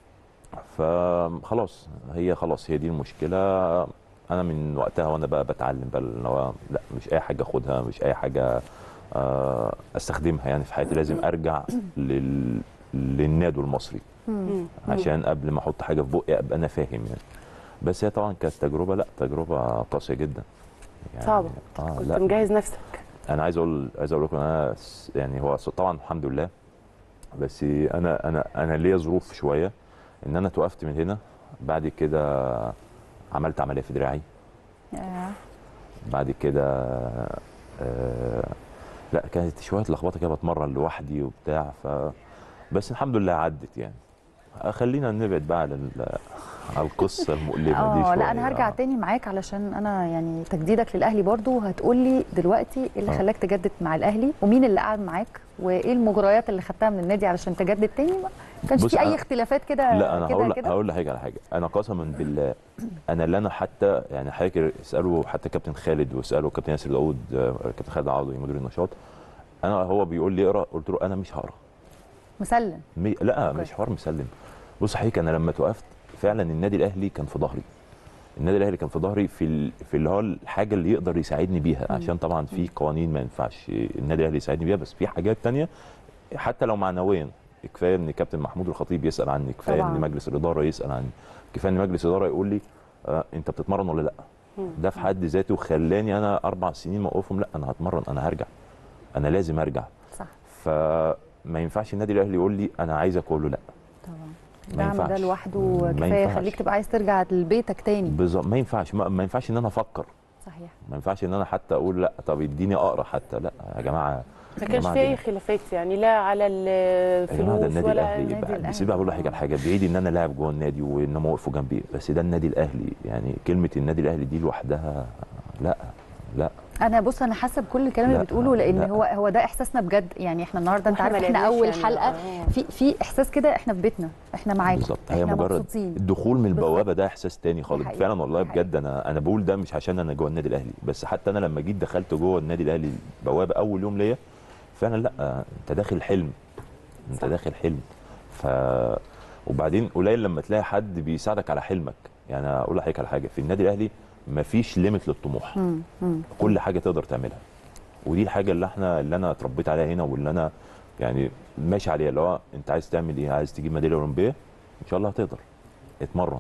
فخلاص هي خلاص هي دي المشكله انا من وقتها وانا بقى بتعلم بقى اللي هو لا مش اي حاجه اخدها مش اي حاجه آه، استخدمها يعني في حياتي لازم ارجع لل... للنادو المصري مم. عشان قبل ما احط حاجه في بقي ابقى انا فاهم يعني بس هي طبعا كانت تجربه لا تجربه قاسيه جدا يعني صعبة. اه كنت لا مجهز نفسك انا عايز اقول عايز اقول لكم انا س- يعني هو س- طبعا الحمد لله بس انا انا انا ليا ظروف شويه ان انا توقفت من هنا بعد كده عملت عمليه في دراعي آه. بعد كده آه لا كانت شويه لخبطه كده بتمرن لوحدي وبتاع ف بس الحمد لله عدت يعني خلينا نبعد بقى على ال- على القصه المؤلمه دي اه شويه لا انا هرجع آه. تاني معاك علشان انا يعني تجديدك للاهلي برضو هتقول لي دلوقتي ايه اللي آه. خلاك تجدد مع الاهلي ومين اللي قعد معاك وايه المجريات اللي خدتها من النادي علشان تجدد تاني ما كانش بص في اي أنا- اختلافات كده لا انا كده هقول كده هقول لحضرتك على حاجه انا قسما بالله انا اللي انا حتى يعني حضرتك اسالوا حتى كابتن خالد واسالوا كابتن ياسر داوود آه، كابتن خالد عوضي مدير النشاط انا هو بيقول لي اقرا قلت له انا مش هقرا مسلم مي... لا أوكي. مش حوار مسلم بص حضرتك انا لما توقفت فعلا النادي الاهلي كان في ظهري النادي الاهلي كان في ظهري في ال... في اللي هو الحاجه اللي يقدر يساعدني بيها عشان طبعا في قوانين ما ينفعش النادي الاهلي يساعدني بيها بس في حاجات تانية حتى لو معنويا كفايه ان كابتن محمود الخطيب يسال عني كفايه طبعاً. ان مجلس الاداره يسال عني كفايه ان مجلس الاداره يقول لي آه انت بتتمرن ولا لا ده في حد ذاته خلاني انا اربع سنين موقفهم لا انا هتمرن انا هرجع انا لازم ارجع صح فما ينفعش النادي الاهلي يقول لي انا عايزك اقول له لا طبعا ما الدعم ده ينفعش. لوحده ما كفايه ينفعش. يخليك تبقى عايز ترجع لبيتك تاني بالظبط ما ينفعش ما, ما ينفعش ان انا افكر صحيح ما ينفعش ان انا حتى اقول لا طب اديني اقرا حتى لا يا جماعه ما يا كانش جماعة في اي ده- خلافات يعني لا على يا جماعه ده الفلوس النادي ولا الاهلي النادي بقى- الأهلي. بس بقى بقول لحضرتك على حاجه بعيد ان انا لاعب جوه النادي وان هم وقفوا جنبي بس ده النادي الاهلي يعني كلمه النادي الاهلي دي لوحدها لا لا انا بص انا حاسه بكل الكلام اللي لا، بتقوله لان لا. هو هو ده احساسنا بجد يعني احنا النهارده انت وإحنا عارف ما احنا لقيناش اول يعني، حلقه آه. في في احساس كده احنا في بيتنا احنا معاكم بالظبط احنا هي مجرد مبسوطين الدخول من بالظبط. البوابه ده احساس تاني خالص حقيقي. فعلا والله حقيقي. بجد انا انا بقول ده مش عشان انا جوه النادي الاهلي بس حتى انا لما جيت دخلت جوه النادي الاهلي البوابه اول يوم ليا فعلا لا انت داخل حلم انت صح. داخل حلم ف وبعدين قليل لما تلاقي حد بيساعدك على حلمك يعني اقول لحضرتك على حاجه في النادي الاهلي مفيش ليميت للطموح مم. مم. كل حاجه تقدر تعملها ودي الحاجه اللي احنا اللي انا اتربيت عليها هنا واللي انا يعني ماشي عليها اللي هو انت عايز تعمل ايه عايز تجيب ميداليه اولمبيه ان شاء الله هتقدر اتمرن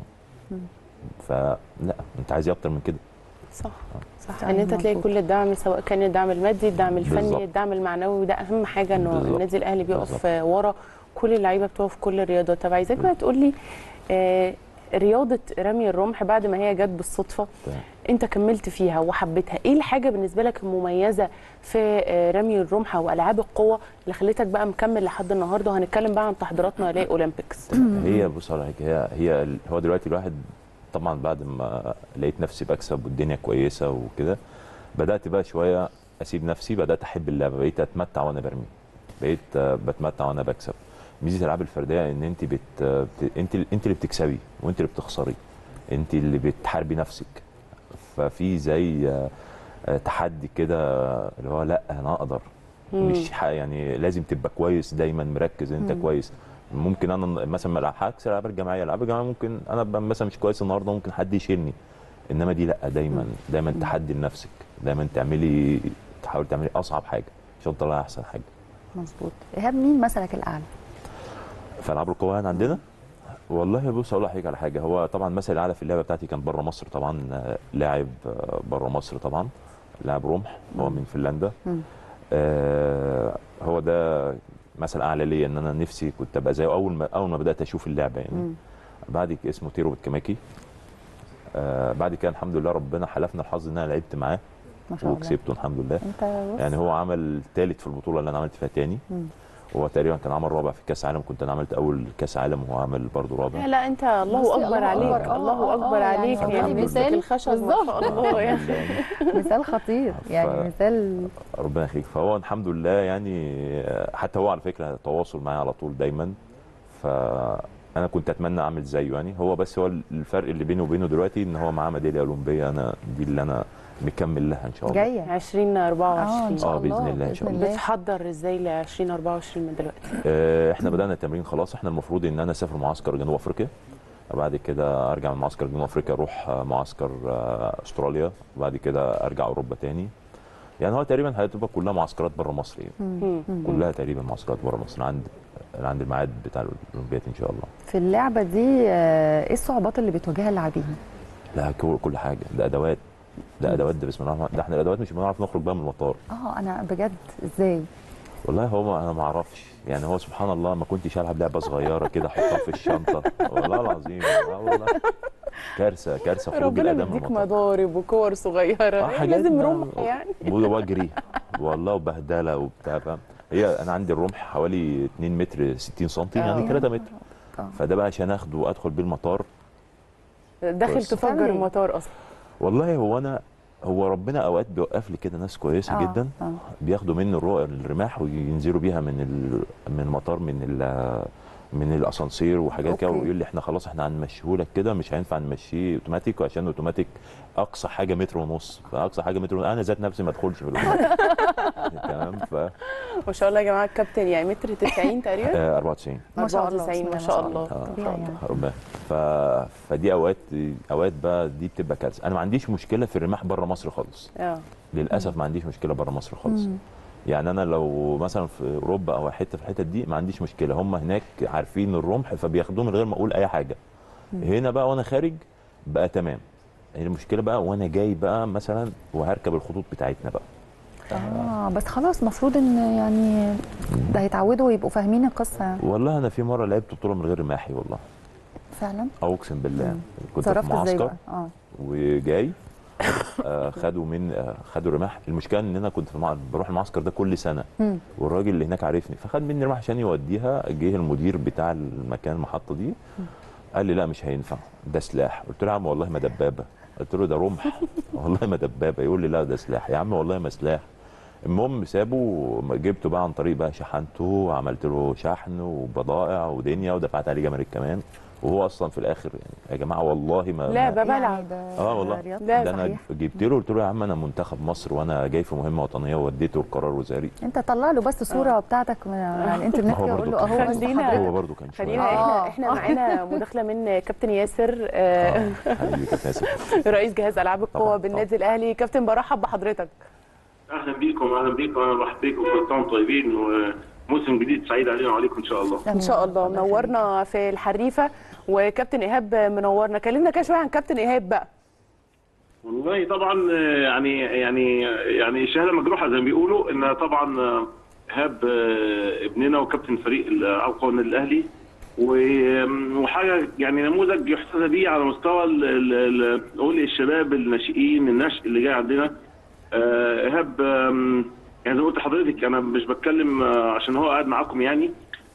فلا انت عايز ايه اكتر من كده صح صح صح، ان انت تلاقي مظبوط. كل الدعم سواء كان الدعم المادي الدعم الفني بالظبط. الدعم المعنوي ده اهم حاجه انه بالظبط. النادي الاهلي بيقف بالظبط. ورا كل اللعيبه بتوع في كل الرياضات طب عايزاك بقى تقول لي آه رياضه رمي الرمح بعد ما هي جت بالصدفه تمام. انت كملت فيها وحبيتها ايه الحاجه بالنسبه لك المميزه في آه، رمي الرمح والعاب القوه اللي خلتك بقى مكمل لحد النهارده وهنتكلم بقى عن تحضيراتنا للاولمبيكس هي بص على حاجه هي هي ال- هو دلوقتي الواحد طبعا بعد ما لقيت نفسي بكسب والدنيا كويسه وكده بدات بقى شويه اسيب نفسي بدات احب اللعبه بقيت اتمتع وانا برمي بقيت آه، بتمتع وانا بكسب ميزه الالعاب الفرديه ان انت بت... بت... انت انت اللي بتكسبي وانت اللي بتخسري انت اللي بتحاربي نفسك ففي زي آه، آه، تحدي كده اللي هو لا انا اقدر مم. مش ح- يعني لازم تبقى كويس دايما مركز ان انت مم. كويس ممكن انا مثلا ما العب عكس الالعاب الجماعيه الالعاب الجماعيه ممكن انا ابقى مثلا مش كويس النهارده ممكن حد يشيلني انما دي لا دايما دايما تحدي لنفسك دايما تعملي تحاولي تعملي اصعب حاجه عشان تطلعي احسن حاجه مظبوط ايهاب مين مثلك الاعلى في العاب القوى هنا عندنا والله بص اقول لحضرتك على حاجه هو طبعا مثل الاعلى في اللعبه بتاعتي كان بره مصر طبعا آه، لاعب آه، بره مصر طبعا لاعب رمح هو من فنلندا مم. آه هو ده مثل اعلى ليا ان انا نفسي كنت ابقى زيه اول ما اول ما بدات اشوف اللعبه يعني مم. بعد كده اسمه تيرو بالكماكي آه بعد كده الحمد لله ربنا حلفنا الحظ ان انا لعبت معاه ما شاء الله وكسبته الحمد لله انت بص يعني هو عمل ثالث في البطوله اللي انا عملت فيها تاني مم. هو تقريبا كان عمل رابع في كاس عالم كنت انا عملت اول كاس عالم وهو عمل برضه لا رابع لا انت الله بصي، اكبر الله عليك أكبر. آه، الله آه، اكبر آه، عليك يعني يعني مثال مسك الخشب ما شاء بالظبط. الله يعني الحمد لله يعني. مثال خطير يعني ف- مثال ربنا يخليك فهو الحمد لله يعني آه، حتى هو على فكره تواصل معايا على طول دايما فانا كنت اتمنى اعمل زيه يعني هو بس هو الفرق اللي بيني وبينه دلوقتي ان هو معاه ميداليه اولمبيه انا دي اللي انا مكمل لها ان شاء الله جايه 2024 ان شاء آه، الله بإذن الله، إن شاء الله. بتحضر ازاي ل 2024 من دلوقتي آه، احنا بدانا التمرين خلاص احنا المفروض ان انا اسافر معسكر جنوب افريقيا بعد كده ارجع من معسكر جنوب افريقيا اروح آه، معسكر آه، استراليا وبعد كده ارجع اوروبا تاني يعني هو تقريبا هتبقى كلها معسكرات بره مصر يعني مم. كلها تقريبا معسكرات بره مصر عند عند الميعاد بتاع الاولمبياد ان شاء الله في اللعبه دي آه، ايه الصعوبات اللي بتواجهها اللاعبين لا كو- كل حاجه ده ادوات ده ادوات ده بسم الله الرحمن ده احنا الادوات مش بنعرف نخرج بقى من المطار اه انا بجد ازاي والله هو ما انا ما اعرفش يعني هو سبحان الله ما كنتش العب لعبه صغيره كده احطها في الشنطه والله العظيم آه والله كارثه كارثه خروج ربنا الادم من بيديك المطار مضارب وكور صغيره آه، يعني حاجات لازم ما- رمح يعني واجري والله وبهدله وبتاع فاهم هي انا عندي الرمح حوالي 2 متر 60 سم يعني آه. 3 متر آه. فده بقى عشان اخده وادخل بيه المطار داخل بس. تفجر تعمل إيه؟ المطار اصلا والله هو انا هو ربنا اوقات بيوقف لي كده ناس كويسه آه، جدا آه. بياخدوا مني الرو- الرماح وينزلوا بيها من ال... من المطار من ال... من الاسانسير وحاجات كده أوكي. ويقول لي احنا خلاص احنا هنمشيه لك كده مش هينفع نمشيه اوتوماتيك عشان اوتوماتيك اقصى حاجه متر ونص فاقصى حاجه متر ونص انا ذات نفسي ما ادخلش في الاوتوماتيك تمام ف ما شاء الله يا جماعه الكابتن يعني متر 90 تقريبا آه، 94 ما شاء الله، 94 بسم ما الله شاء ما الله آه، طبيعي يعني. ربنا ف... فدي اوقات اوقات بقى دي بتبقى كارثه انا ما عنديش مشكله في الرماح بره مصر خالص اه للاسف ما عنديش مشكله بره مصر خالص مم. يعني انا لو مثلا في اوروبا او حته في الحتت دي ما عنديش مشكله هم هناك عارفين الرمح فبياخدوه من غير ما اقول اي حاجه هنا بقى وانا خارج بقى تمام هي المشكله بقى وانا جاي بقى مثلا وهركب الخطوط بتاعتنا بقى اه بس خلاص المفروض ان يعني ده هيتعودوا ويبقوا فاهمين القصه يعني. والله انا في مره لعبت بطوله من غير رماحي والله فعلا او اقسم بالله كنت في صرفت ازاي معسكر بقى اه وجاي آه، خدوا من آه، خدوا رماح المشكله ان انا كنت في المع... بروح المعسكر ده كل سنه مم. والراجل اللي هناك عارفني فخد مني رماح عشان يوديها جه المدير بتاع المكان المحطه دي قال لي لا مش هينفع ده سلاح قلت له يا عم والله ما دبابه قلت له ده رمح والله ما دبابه يقول لي لا ده سلاح يا عم والله ما سلاح المهم سابه جبته بقى عن طريق بقى شحنته وعملت له شحن وبضائع ودنيا ودفعت عليه جمارك كمان وهو اصلا في الاخر يعني يا جماعه والله ما لا ما- بلعب يعني ده اه والله رياضة. لا، ده انا صحيح. جبت له قلت له يا عم انا منتخب مصر وانا جاي في مهمه وطنيه ووديته القرار وزاري انت طلع له بس صوره بتاعتك من على الانترنت ما هو كده قول له برضه اهو كان- بس خلينا- حضرتك هو برضه كان شويه خلينا آه. احنا احنا معانا مداخله من كابتن ياسر آه، آه، حبيبي كابتن ياسر رئيس جهاز العاب القوه طبعاً، بالنادي الاهلي كابتن برحب بحضرتك اهلا بيكم اهلا بيكم انا برحب بيكم كل سنه وانتم طيبين وموسم جديد سعيد علينا وعليكم ان شاء الله ان شاء الله منورنا في الحريفه وكابتن ايهاب منورنا كلمنا كده شويه عن كابتن ايهاب بقى والله طبعا آه، يعني يعني يعني الشهاده مجروحه زي ما بيقولوا ان طبعا آه، ايهاب آه، ابننا وكابتن فريق العاب قوى النادي الاهلي و- وحاجه يعني نموذج يحتذى به على مستوى ال- ال- ال- نقول الشباب الناشئين النشء اللي جاي عندنا آه، ايهاب آم، يعني زي ما قلت لحضرتك انا مش بتكلم آه، عشان هو قاعد معاكم يعني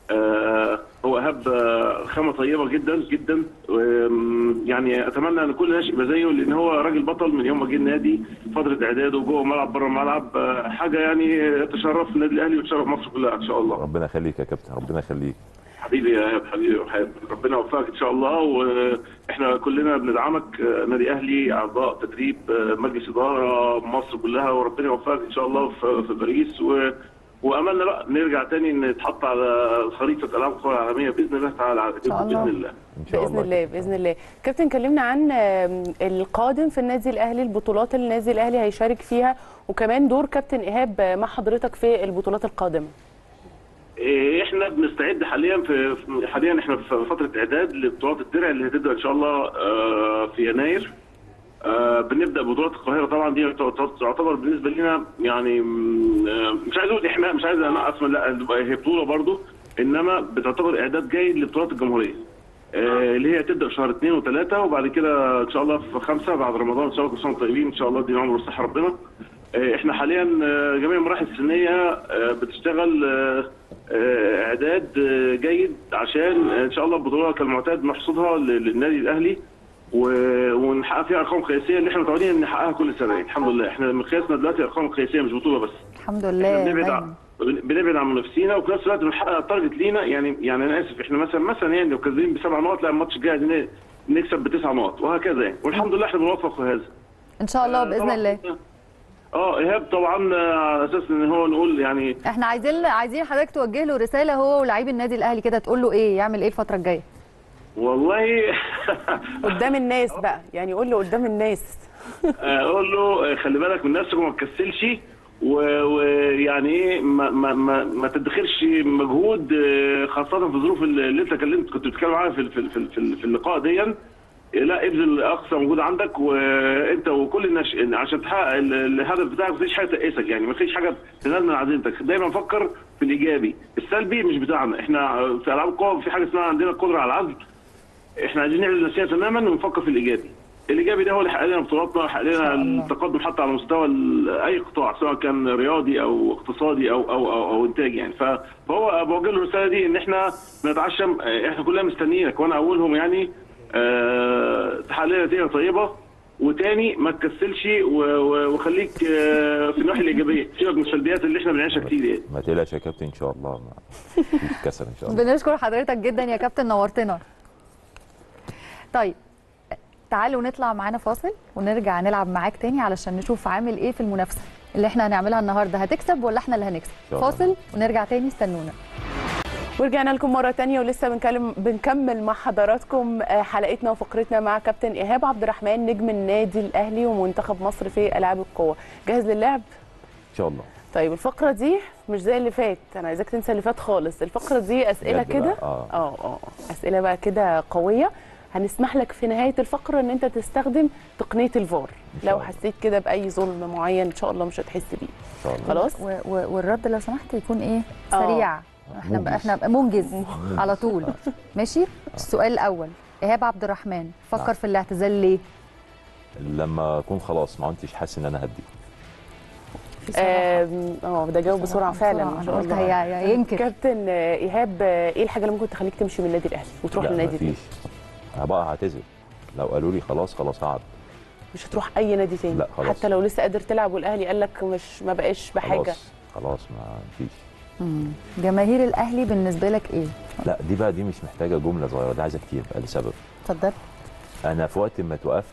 آه، هو ايهاب آه، خامه طيبه جدا جدا وم- يعني اتمنى ان كل ناشئ يبقى زيه لان هو راجل بطل من يوم ما جه النادي فتره اعداده جوه الملعب بره الملعب آه، حاجه يعني تشرف النادي الاهلي وتشرف مصر كلها ان شاء الله ربنا يخليك يا كابتن ربنا يخليك حبيبي يا ايهاب حبيبي يا ايهاب ربنا يوفقك ان شاء الله واحنا كلنا بندعمك آه، نادي اهلي اعضاء تدريب آه، مجلس اداره مصر كلها وربنا يوفقك ان شاء الله في في باريس و واملنا بقى نرجع تاني نتحط على خريطه العاب القوى العالميه باذن الله تعالى على شاء الله. باذن الله ان شاء باذن الله الله باذن الله كابتن كلمنا عن آم، القادم في النادي الاهلي البطولات اللي النادي الاهلي هيشارك فيها وكمان دور كابتن ايهاب مع حضرتك في البطولات القادمه إيه، احنا بنستعد حاليا في في- حاليا احنا في فتره اعداد لبطولات الدرع اللي هتبدا ان شاء الله آه، في يناير آه، بنبدا بطولات القاهره طبعا دي تعتبر بالنسبه لنا يعني م، آه، مش عايز اقول احماء مش عايز انقص من- لا هي بطوله برضو انما بتعتبر اعداد جيد لبطولات الجمهوريه آه، اللي هي تبدا في شهر اثنين وثلاثه وبعد كده ان شاء الله في خمسه بعد رمضان ان شاء الله كل سنه وانتم طيبين ان شاء الله دي عمر والصحه ربنا آه، احنا حاليا آه، جميع المراحل السنيه آه، بتشتغل آه، آه، اعداد آه، جيد عشان ان شاء الله البطوله كالمعتاد نحصدها لل- للنادي الاهلي و- ونحقق فيها ارقام قياسيه اللي احنا متعودين ان نحققها كل سنه الحمد لله احنا مقياسنا دلوقتي ارقام قياسيه مش بطوله بس الحمد احنا لله بنبعد دايما عن بنبعد عن منافسينا وفي نفس الوقت بنحقق التارجت لينا يعني يعني انا اسف احنا مثلا مثلا يعني لو كسبانين بسبع نقط لا الماتش الجاي عايزين نكسب بتسع نقط وهكذا يعني والحمد لله احنا بنوفق في هذا ان شاء الله آه، باذن طبعاً- الله اه ايهاب طبعا آه، على اساس ان هو نقول يعني احنا عايزين عايزين حضرتك توجه له رساله هو ولاعيب النادي الاهلي كده تقول له ايه يعمل ايه الفتره الجايه والله قدام الناس بقى يعني قول له قدام الناس اقول له خلي بالك من نفسك وما تكسلش و- ويعني ايه ما ما ما, ما تدخرش مجهود آه، خاصه في الظروف اللي انت كلمت كنت بتتكلم عنها في في في, في, في اللقاء دي لا ابذل اقصى مجهود عندك وانت وكل الناس عشان تحقق ال- الهدف بتاعك مفيش حاجه تقيسك يعني مفيش حاجه تنال من عزيمتك دايما فكر في الايجابي السلبي مش بتاعنا احنا في العاب القوى في حاجه اسمها عندنا القدره على العزل احنا عايزين نعمل نفسنا تماما ونفكر في الايجابي الايجابي ده هو اللي حقق لنا بطولاتنا حقق لنا الله. التقدم حتى على مستوى ال- اي قطاع سواء كان رياضي او اقتصادي او او او, أو انتاجي يعني ف- فهو بوجه له الرساله دي ان احنا بنتعشم اه، احنا كلنا مستنيينك وانا اولهم يعني اه، تحقق لنا نتيجه طيبه وتاني ما تكسلش و- و- وخليك اه، في الناحيه الايجابيه سيبك من السلبيات اللي احنا بنعيشها كتير يعني ما تقلقش يا كابتن ان شاء الله ما فيش كسل ان شاء الله بنشكر حضرتك جدا يا كابتن نورتنا طيب تعالوا نطلع معانا فاصل ونرجع نلعب معاك تاني علشان نشوف عامل ايه في المنافسه اللي احنا هنعملها النهارده هتكسب ولا احنا اللي هنكسب شاء الله. فاصل ونرجع تاني استنونا ورجعنا لكم مرة تانية ولسه بنكلم بنكمل مع حضراتكم آه، حلقتنا وفقرتنا مع كابتن إيهاب عبد الرحمن نجم النادي الأهلي ومنتخب مصر في ألعاب القوة جاهز للعب؟ ان شاء الله طيب الفقرة دي مش زي اللي فات أنا عايزاك تنسى اللي فات خالص الفقرة دي أسئلة بجد كده بقى، اه اه اه أسئلة بقى كده قوية هنسمح لك في نهاية الفقرة إن أنت تستخدم تقنية الفار إن شاء لو الله. حسيت كده بأي ظلم معين إن شاء الله مش هتحس بيه ان شاء الله خلاص؟ و- و- والرد لو سمحت يكون ايه آه. سريع احنا منجز. احنا منجز على طول ماشي السؤال الاول ايهاب عبد الرحمن فكر نعم. في الاعتزال ليه لما اكون خلاص ما كنتش حاسس ان انا هدي آم، اه ده جاوب بسرعة فعلا ما انا شاء قلت الله هي هي- ينكر كابتن آه، ايهاب آه، ايه الحاجه اللي ممكن تخليك تمشي من النادي الاهلي وتروح لا للنادي مفيش تاني هبقى هعتذر لو قالوا لي خلاص خلاص هقعد مش هتروح اي نادي تاني لا، خلاص. حتى لو لسه قادر تلعب والاهلي قال لك مش ما بقاش بحاجه خلاص خلاص ما فيش مم. جماهير الاهلي بالنسبه لك ايه لا دي بقى دي مش محتاجه جمله صغيره دي عايزه كتير بقى لسبب اتفضل انا في وقت ما توقفت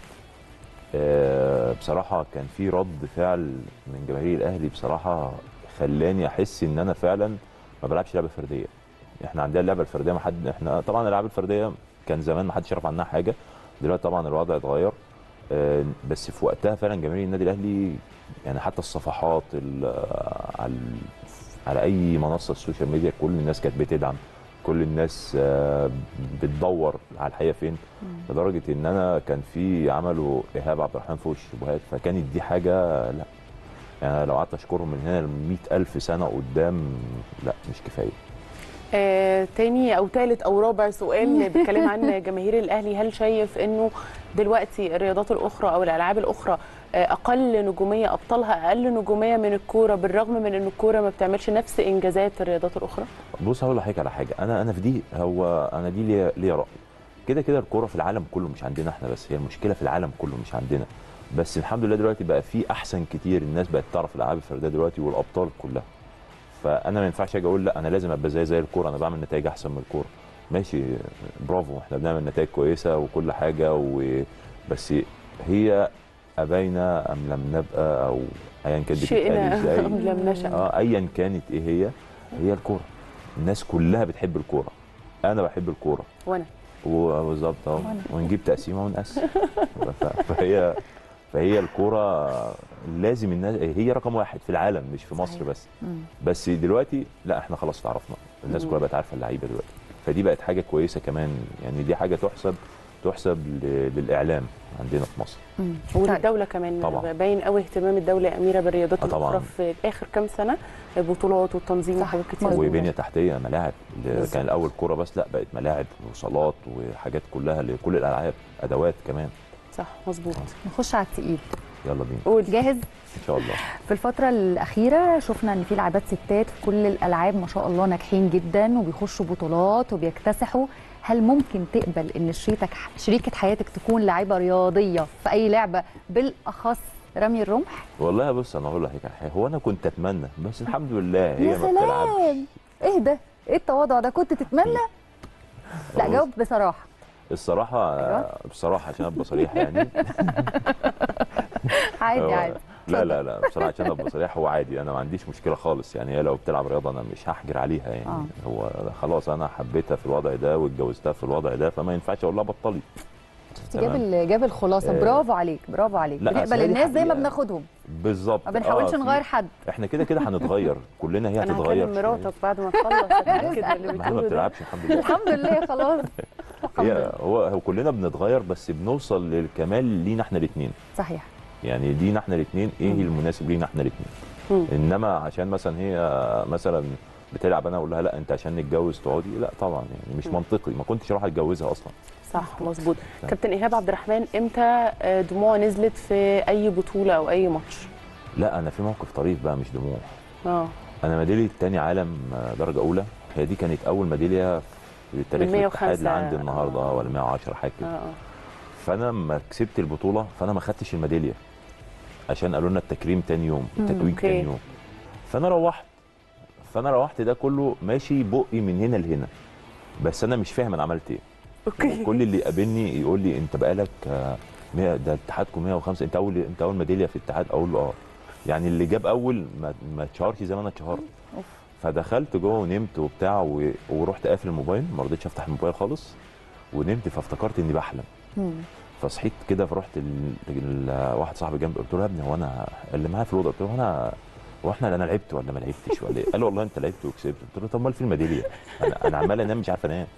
آه، بصراحه كان في رد فعل من جماهير الاهلي بصراحه خلاني احس ان انا فعلا ما بلعبش لعبه فرديه احنا عندنا اللعبه الفرديه ما حد احنا طبعا الالعاب الفرديه كان زمان ما حدش يعرف عنها حاجه دلوقتي طبعا الوضع اتغير آه، بس في وقتها فعلا جماهير النادي الاهلي يعني حتى الصفحات ال- على على اي منصه السوشيال ميديا كل الناس كانت بتدعم كل الناس آه، بتدور على الحقيقه فين لدرجه ان انا كان في عملوا ايهاب عبد الرحمن فوق الشبهات فكانت دي حاجه لا يعني لو قعدت اشكرهم من هنا ل ألف سنه قدام لا مش كفايه آه، تاني او تالت او رابع سؤال بيتكلم عن جماهير الاهلي هل شايف انه دلوقتي الرياضات الاخرى او الالعاب الاخرى آه، اقل نجوميه ابطالها اقل نجوميه من الكوره بالرغم من ان الكوره ما بتعملش نفس انجازات الرياضات الاخرى بص هقول لحضرتك على حاجه انا انا في دي هو انا دي ليا ليا راي كده كده الكوره في العالم كله مش عندنا احنا بس هي المشكله في العالم كله مش عندنا بس الحمد لله دلوقتي بقى في احسن كتير الناس بقت تعرف الالعاب الفرديه دلوقتي والابطال كلها فانا ما ينفعش اجي اقول لا انا لازم ابقى زي زي الكوره انا بعمل نتائج احسن من الكوره ماشي برافو احنا بنعمل نتائج كويسه وكل حاجه و... بس هي ابينا ام لم نبقى او ايا كانت بتتقال شئنا ازاي ام لم نشا اه ايا كانت ايه هي هي الكوره الناس كلها بتحب الكوره انا بحب الكوره وانا وبالظبط اهو ونجيب تقسيمه ونقسم ف- فهي فهي الكوره لازم الناس هي رقم واحد في العالم مش في مصر صحيح. بس مم. بس دلوقتي لا احنا خلاص تعرفنا الناس مم. كلها بقت عارفه اللعيبه دلوقتي فدي بقت حاجه كويسه كمان يعني دي حاجه تحسب تحسب ل- للاعلام عندنا في مصر مم. طيب. والدوله كمان طبعاً. باين قوي اهتمام الدوله يا اميره بالرياضات آه طبعاً. الاخرى في اخر كام سنه بطولات والتنظيم صح. وحاجات كتير مظبوط. وبنيه تحتيه ملاعب اللي بالظبط. كان الاول كوره بس لا بقت ملاعب وصالات وحاجات كلها لكل الالعاب ادوات كمان صح مظبوط نخش على التقيل يلا بينا قول جاهز ان شاء الله في الفترة الأخيرة شفنا إن في لاعبات ستات في كل الألعاب ما شاء الله ناجحين جدا وبيخشوا بطولات وبيكتسحوا هل ممكن تقبل إن شريكك شريكة حياتك تكون لاعبة رياضية في أي لعبة بالأخص رمي الرمح؟ والله بص انا هقول لك على حاجه هو انا كنت اتمنى بس الحمد لله هي يا ما بتلعبش سلام إيه ده؟ إيه التواضع ده؟ كنت تتمنى؟ لا بص، جاوب بصراحة الصراحه أيوة. بصراحه عشان ابقى صريح يعني عادي هو- عادي لا لا لا بصراحه عشان ابقى صريح هو عادي انا ما عنديش مشكله خالص يعني هي لو بتلعب رياضه انا مش هحجر عليها يعني آه. هو خلاص انا حبيتها في الوضع ده واتجوزتها في الوضع ده فما ينفعش اقول لها بطلي شفت جاب ال- جاب الخلاصه آه. برافو عليك برافو عليك لا، أصل بنقبل هي دي الناس زي ما حقيقة. بناخدهم بالظبط ما بنحاولش في- نغير حد احنا كده كده هنتغير كلنا هي انا هتتغير هكلم مراتك بعد ما تخلص أتأكد من اللي ما هي ما بتقوله ده بتلعبش الحمد لله الحمد لله خلاص الحمد هي لله هو هو كلنا بنتغير بس بنوصل للكمال لينا احنا الاثنين صحيح يعني لينا احنا الاثنين ايه مم. المناسب لينا احنا الاثنين مم. انما عشان مثلا هي مثلا بتلعب انا اقول لها لا انت عشان نتجوز تقعدي لا طبعا يعني مش مم. منطقي ما كنتش اروح اتجوزها اصلا صح مظبوط كابتن ايهاب عبد الرحمن امتى آه، دموع نزلت في اي بطوله او اي ماتش لا انا في موقف طريف بقى مش دموع اه انا ميداليه تاني عالم آه، درجه اولى هي دي كانت اول ميداليه في تاريخ من الاتحاد 105 اللي عندي النهارده آه. ولا 110 حاجه اه كده اه فانا لما كسبت البطوله فانا ما خدتش الميداليه عشان قالوا لنا التكريم تاني يوم مم، التتويج أوكي. تاني يوم فانا روحت فانا روحت ده كله ماشي بقي من هنا لهنا بس انا مش فاهم انا عملت ايه اوكي كل اللي يقابلني يقول لي انت بقالك آه، 100 ده اتحادكم 105 انت اول انت اول ميداليه في الاتحاد اقول له اه يعني اللي جاب اول ما ما اتشهرش زي ما انا اتشهرت أوف. فدخلت جوه ونمت وبتاع و... ورحت قافل الموبايل ما رضيتش افتح الموبايل خالص ونمت فافتكرت اني بحلم مم. فصحيت كده فرحت ال... ال... واحد صاحبي جنبي قلت له يا ابني هو انا اللي معايا في الاوضه قلت له هو انا هو احنا انا لعبت ولا ما لعبتش ولا ايه؟ قال لي والله انت لعبت وكسبت قلت له طب امال في الميداليه؟ انا انا عمال انام مش عارف انام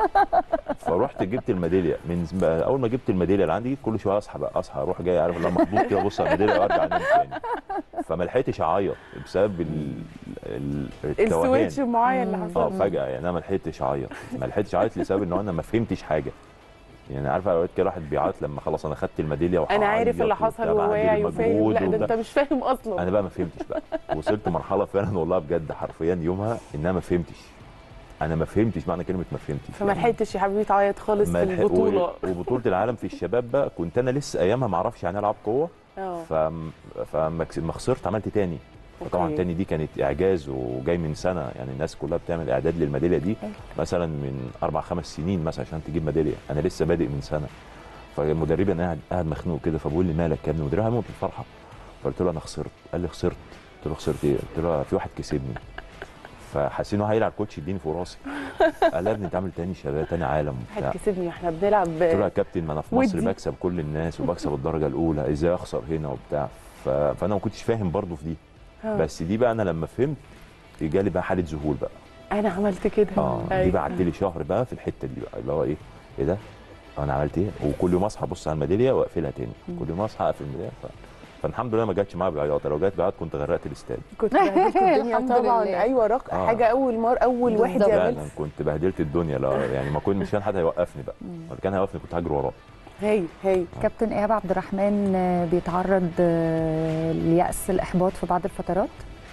فرحت جبت الميداليه من ز- بقى اول ما جبت الميداليه اللي عندي كل شويه اصحى بقى اصحى اروح جاي عارف اللي أنا مخبوط كده ابص على الميداليه وارجع انام تاني فما لحقتش اعيط بسبب ال... ال... التوهان السويتش المعين اللي مم. حصل اه فجاه يعني انا ما لحقتش اعيط ما لحقتش اعيط لسبب ان انا ما فهمتش حاجه يعني عارفه اوقات كده الواحد بيعيط لما خلاص انا خدت الميداليه انا عارف وهعيط اللي وبتاع، حصل بقى وهو عندي واعي وفاهم المجهود لا ده وبتاع. انت مش فاهم اصلا انا بقى ما فهمتش بقى وصلت مرحله فعلا والله بجد حرفيا يومها ان انا ما فهمتش انا ما فهمتش معنى كلمه ما فهمتش فما لحقتش يا حبيبي تعيط خالص ما في لحق- البطوله و- وبطوله العالم في الشباب بقى كنت انا لسه ايامها ما اعرفش يعني العب قوه اه فم- فما كس- ما خسرت عملت تاني فطبعا أوكي. تاني دي كانت اعجاز وجاي من سنه يعني الناس كلها بتعمل اعداد للميداليه دي مثلا من اربع خمس سنين مثلا عشان تجيب ميداليه انا لسه بادئ من سنه فمدربي انا قاعد قاعد مخنوق كده فبقول لي مالك يا ابني مدربي هموت من الفرحه فقلت له انا خسرت قال لي خسرت قلت له خسرت ايه قلت له في واحد كسبني فحسيت ان هو هيلعب كوتش يديني في راسي قال لي يا ابني انت عامل تاني شباب تاني عالم وبتاع واحد كسبني واحنا بنلعب قلت له يا كابتن ما انا في مصر ودي. بكسب كل الناس وبكسب الدرجه الاولى ازاي اخسر هنا وبتاع ف... فانا ما كنتش فاهم برضه في دي آه. بس دي بقى انا لما فهمت جالي بقى حاله ذهول بقى انا عملت كده اه دي أيوة. بقى قعدت لي شهر بقى في الحته دي بقى اللي هو ايه ايه ده انا عملت ايه وكل يوم اصحى ابص على الميداليه واقفلها تاني كل يوم اصحى اقفل الميداليه ف... فالحمد لله ما جاتش معايا بالعياط لو جت بعياط كنت غرقت الاستاد كنت بهدلت الدنيا الحمد طبعا لله. ايوه رق... آه. حاجه اول مره اول واحد بالظبط. يعمل فعلا كنت بهدلت الدنيا لا يعني ما كنت مش كان حد هيوقفني بقى لو كان هيوقفني كنت هجري وراه هاي هاي كابتن ايهاب عبد الرحمن آه، بيتعرض آه، ليأس الاحباط في بعض الفترات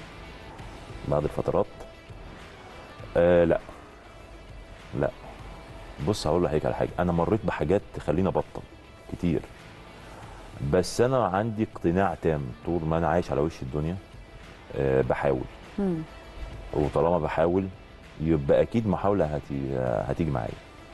بعد الفترات آه لا لا بص هقول لحضرتك على حاجه انا مريت بحاجات تخليني ابطل كتير بس انا عندي اقتناع تام طول ما انا عايش على وش الدنيا آه بحاول مم. وطالما بحاول يبقى اكيد محاوله هتي هتيجي معايا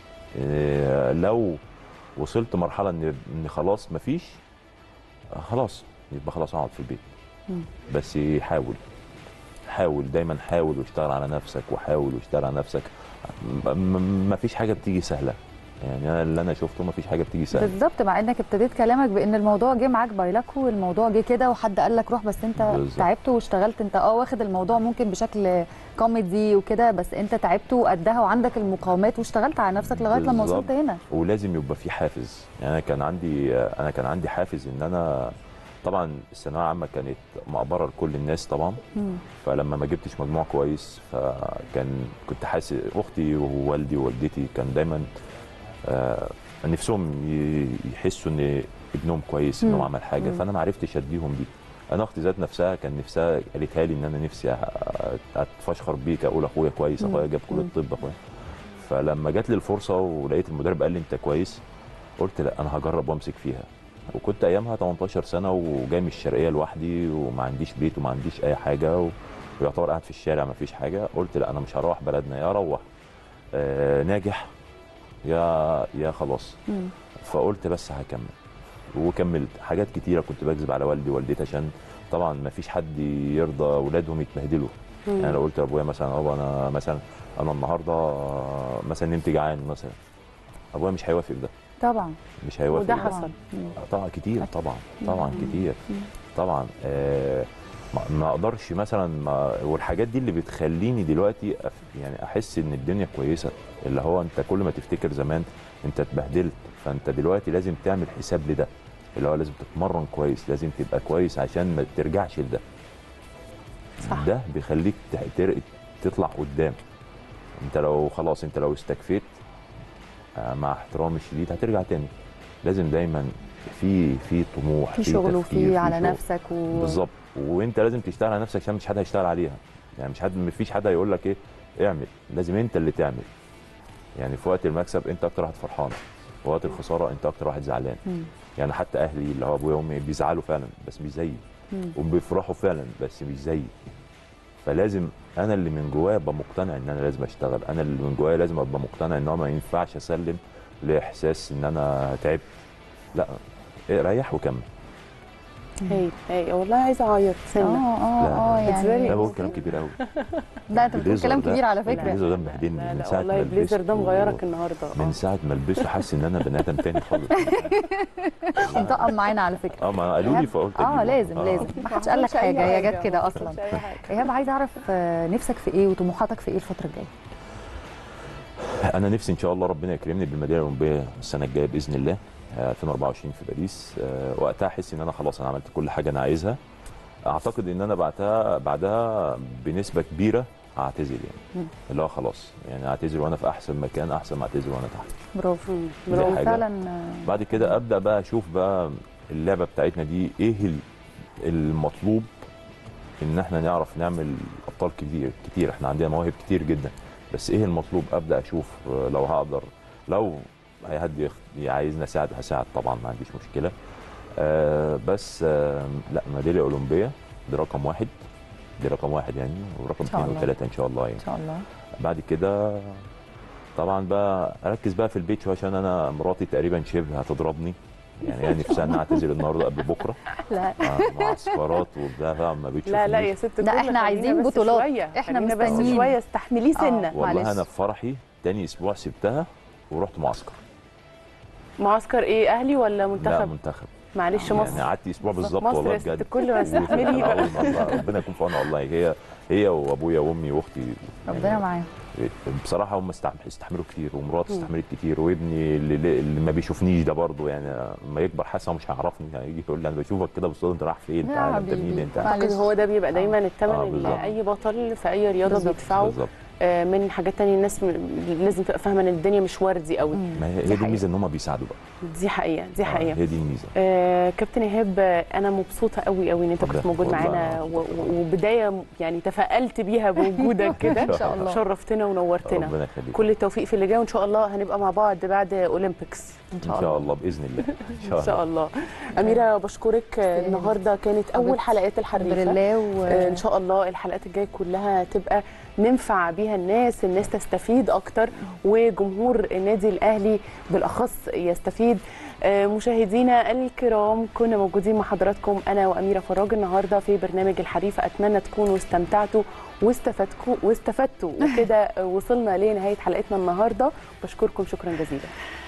آه لو وصلت مرحله ان ان خلاص مفيش آه خلاص يبقى خلاص اقعد في البيت مم. بس حاول حاول دايما حاول واشتغل على نفسك وحاول واشتغل على نفسك م- م- مفيش حاجه بتيجي سهله يعني انا اللي انا شفته مفيش حاجه بتيجي سهله بالظبط مع انك ابتديت كلامك بان الموضوع جه معاك بايلكو والموضوع جه كده وحد قال لك روح بس انت بالظبط. تعبت واشتغلت انت اه واخد الموضوع ممكن بشكل كوميدي وكده بس انت تعبت وقدها وعندك المقاومات واشتغلت على نفسك لغايه لما بالظبط. وصلت هنا ولازم يبقى في حافز يعني انا كان عندي انا كان عندي حافز ان انا طبعا الثانويه العامه كانت مقبره لكل الناس طبعا مم. فلما ما جبتش مجموع كويس فكان كنت حاسس اختي ووالدي ووالدتي كان دايما آه نفسهم ي- يحسوا ان ابنهم كويس انه مم. عمل حاجه مم. فانا ما عرفتش اديهم دي انا اختي ذات نفسها كان نفسها قالتها لي ان انا نفسي أ- اتفشخر بيك اقول اخويا كويس مم. اخويا جاب كليه مم. الطب اخويا فلما جات لي الفرصه ولقيت المدرب قال لي انت كويس قلت لا انا هجرب وامسك فيها وكنت ايامها 18 سنه وجاي من الشرقيه لوحدي وما عنديش بيت وما عنديش اي حاجه و... ويعتبر قاعد في الشارع ما فيش حاجه قلت لا انا مش هروح بلدنا يا اروح آه ناجح يا يا خلاص مم. فقلت بس هكمل وكملت حاجات كتيره كنت بكذب على والدي ووالدتي عشان طبعا ما فيش حد يرضى اولادهم يتبهدلوا يعني لو قلت لابويا مثلا ابا انا مثلا انا النهارده مثلا نمت جعان مثلا ابويا مش هيوافق ده طبعا مش هيوافق وده ده. حصل طبعا كتير طبعا طبعا كتير طبعا آه ما- ما اقدرش مثلا ما والحاجات دي اللي بتخليني دلوقتي أف- يعني احس ان الدنيا كويسه اللي هو انت كل ما تفتكر زمان انت اتبهدلت فانت دلوقتي لازم تعمل حساب لده اللي هو لازم تتمرن كويس لازم تبقى كويس عشان ما ترجعش لده صح. ده بيخليك ت- تر- تطلع قدام انت لو خلاص انت لو استكفيت آه، مع احترامي الشديد هترجع تاني لازم دايما في في طموح في شغل تفكير، وفي على شغل. نفسك و... بالظبط وانت لازم تشتغل على نفسك عشان مش حد هيشتغل عليها يعني مش حد مفيش حد هيقول لك ايه اعمل لازم انت اللي تعمل يعني في وقت المكسب انت اكتر واحد فرحان في وقت الخساره انت اكتر واحد زعلان مم. يعني حتى اهلي اللي هو ابويا وامي بيزعلوا فعلا بس مش زيي مم. وبيفرحوا فعلا بس مش زيي فلازم انا اللي من جوايا ابقى مقتنع ان انا لازم اشتغل انا اللي من جوايا لازم ابقى مقتنع ان هو ما ينفعش اسلم لاحساس ان انا تعبت لا إيه، ريح وكمل هاي هاي والله عايزه اعيط اه سنه اه اه It's very- يعني لا بقول كلام كبير قوي ده انت بتقول البليزر كلام ده- كبير على فكره البليزر ده مبهدلني لا من لا ساعه والله ما البليزر ده لبسته. مغيرك النهارده من آه. ساعه ما لبسته حاسس ان انا بني ادم تاني خالص مطقم معانا على فكره اه ما قالوا لي فقلت اه أجيبه. لازم آه. لازم ما حدش قال لك عملتش أي حاجه هي حاجة، جت كده ما اصلا عملتش أي حاجة. ايهاب عايز اعرف آه، نفسك في ايه وطموحاتك في ايه الفتره الجايه انا نفسي ان شاء الله ربنا يكرمني بالميداليه الاولمبيه السنه الجايه باذن الله آه، 2024 في باريس آه، وقتها احس ان انا خلاص انا عملت كل حاجه انا عايزها اعتقد ان انا بعدها بعدها بنسبه كبيره اعتزل يعني اللي هو خلاص يعني اعتزل وانا في احسن مكان احسن ما اعتزل وانا تحت برافو مم. دي برافو حاجة. فعلا آه، بعد كده ابدا بقى اشوف بقى اللعبه بتاعتنا دي ايه ال- المطلوب ان احنا نعرف نعمل ابطال كتير كتير احنا عندنا مواهب كتير جدا بس ايه المطلوب ابدا اشوف آه، لو هقدر لو اي حد يخ- عايزني اساعد هساعد طبعا ما عنديش مشكله آه بس آه لا ميداليه اولمبيه دي رقم واحد دي رقم واحد يعني ورقم إن شاء اثنين الله. وثلاثه ان شاء الله يعني ان شاء الله بعد كده طبعا بقى اركز بقى في البيت شويه عشان انا مراتي تقريبا شبه هتضربني يعني يعني نفسها انها اعتذر النهارده قبل بكره لا آه معسكرات وبتاع فما ما بتشوفنيش لا لا يا ست لا، كل إحنا خلينا عايزين بس بطولات. شوية. إحنا خلينا بس مستنيين. شويه استحمليه سنه والله معلش. انا في فرحي تاني اسبوع سبتها ورحت معسكر معسكر ايه اهلي ولا لا منتخب منتخب معلش يعني مصر قعدت اسبوع بالظبط مصر والله يا ست بجد الكل ما استحملي أنا بقى أقول والله ربنا يكون في عونها والله هي هي وابويا وامي واختي ربنا يعني معاهم بصراحه هم استحم- استحملوا كتير ومراتي استحملت كتير وابني اللي, اللي ما بيشوفنيش ده برضه يعني لما يكبر حاسه مش هيعرفني يعني يجي يقول لي انا بشوفك كده بس انت رايح فين يا تعالى انت مين حبيبي. انت معلش. لكن هو ده بيبقى دايما الثمن آه، اللي بالظبط. اي بطل في اي رياضه بالظبط. بيدفعه بالظبط آه، من حاجات تانية الناس م- لازم تبقى فاهمه ان الدنيا مش وردي قوي ما هي دي هي دي حقيقة. الميزه ان هم بيساعدوا بقى دي حقيقه دي آه، حقيقه هي دي الميزه آه، كابتن ايهاب آه، انا مبسوطه قوي قوي ان انت والله- كنت موجود والله معانا أنا و- و- وبدايه يعني تفائلت بيها بوجودك كده إن شاء الله. شرفتنا ونورتنا ربنا يخليك كل التوفيق في اللي جاي وان شاء الله هنبقى مع بعض بعد اولمبيكس ان ان شاء الله باذن الله ان شاء الله اميره بشكرك آه، النهارده كانت اول حبيبتي. حلقات الحمد الحريفه لله و... آه، ان شاء الله الحلقات الجايه كلها تبقى ننفع بيها الناس الناس تستفيد اكتر وجمهور النادي الاهلي بالاخص يستفيد آه، مشاهدينا الكرام كنا موجودين مع حضراتكم انا واميره فراج النهارده في برنامج الحريفه اتمنى تكونوا استمتعتوا واستفدتوا واستفدتوا وكده آه، وصلنا لنهايه حلقتنا النهارده بشكركم شكرا جزيلا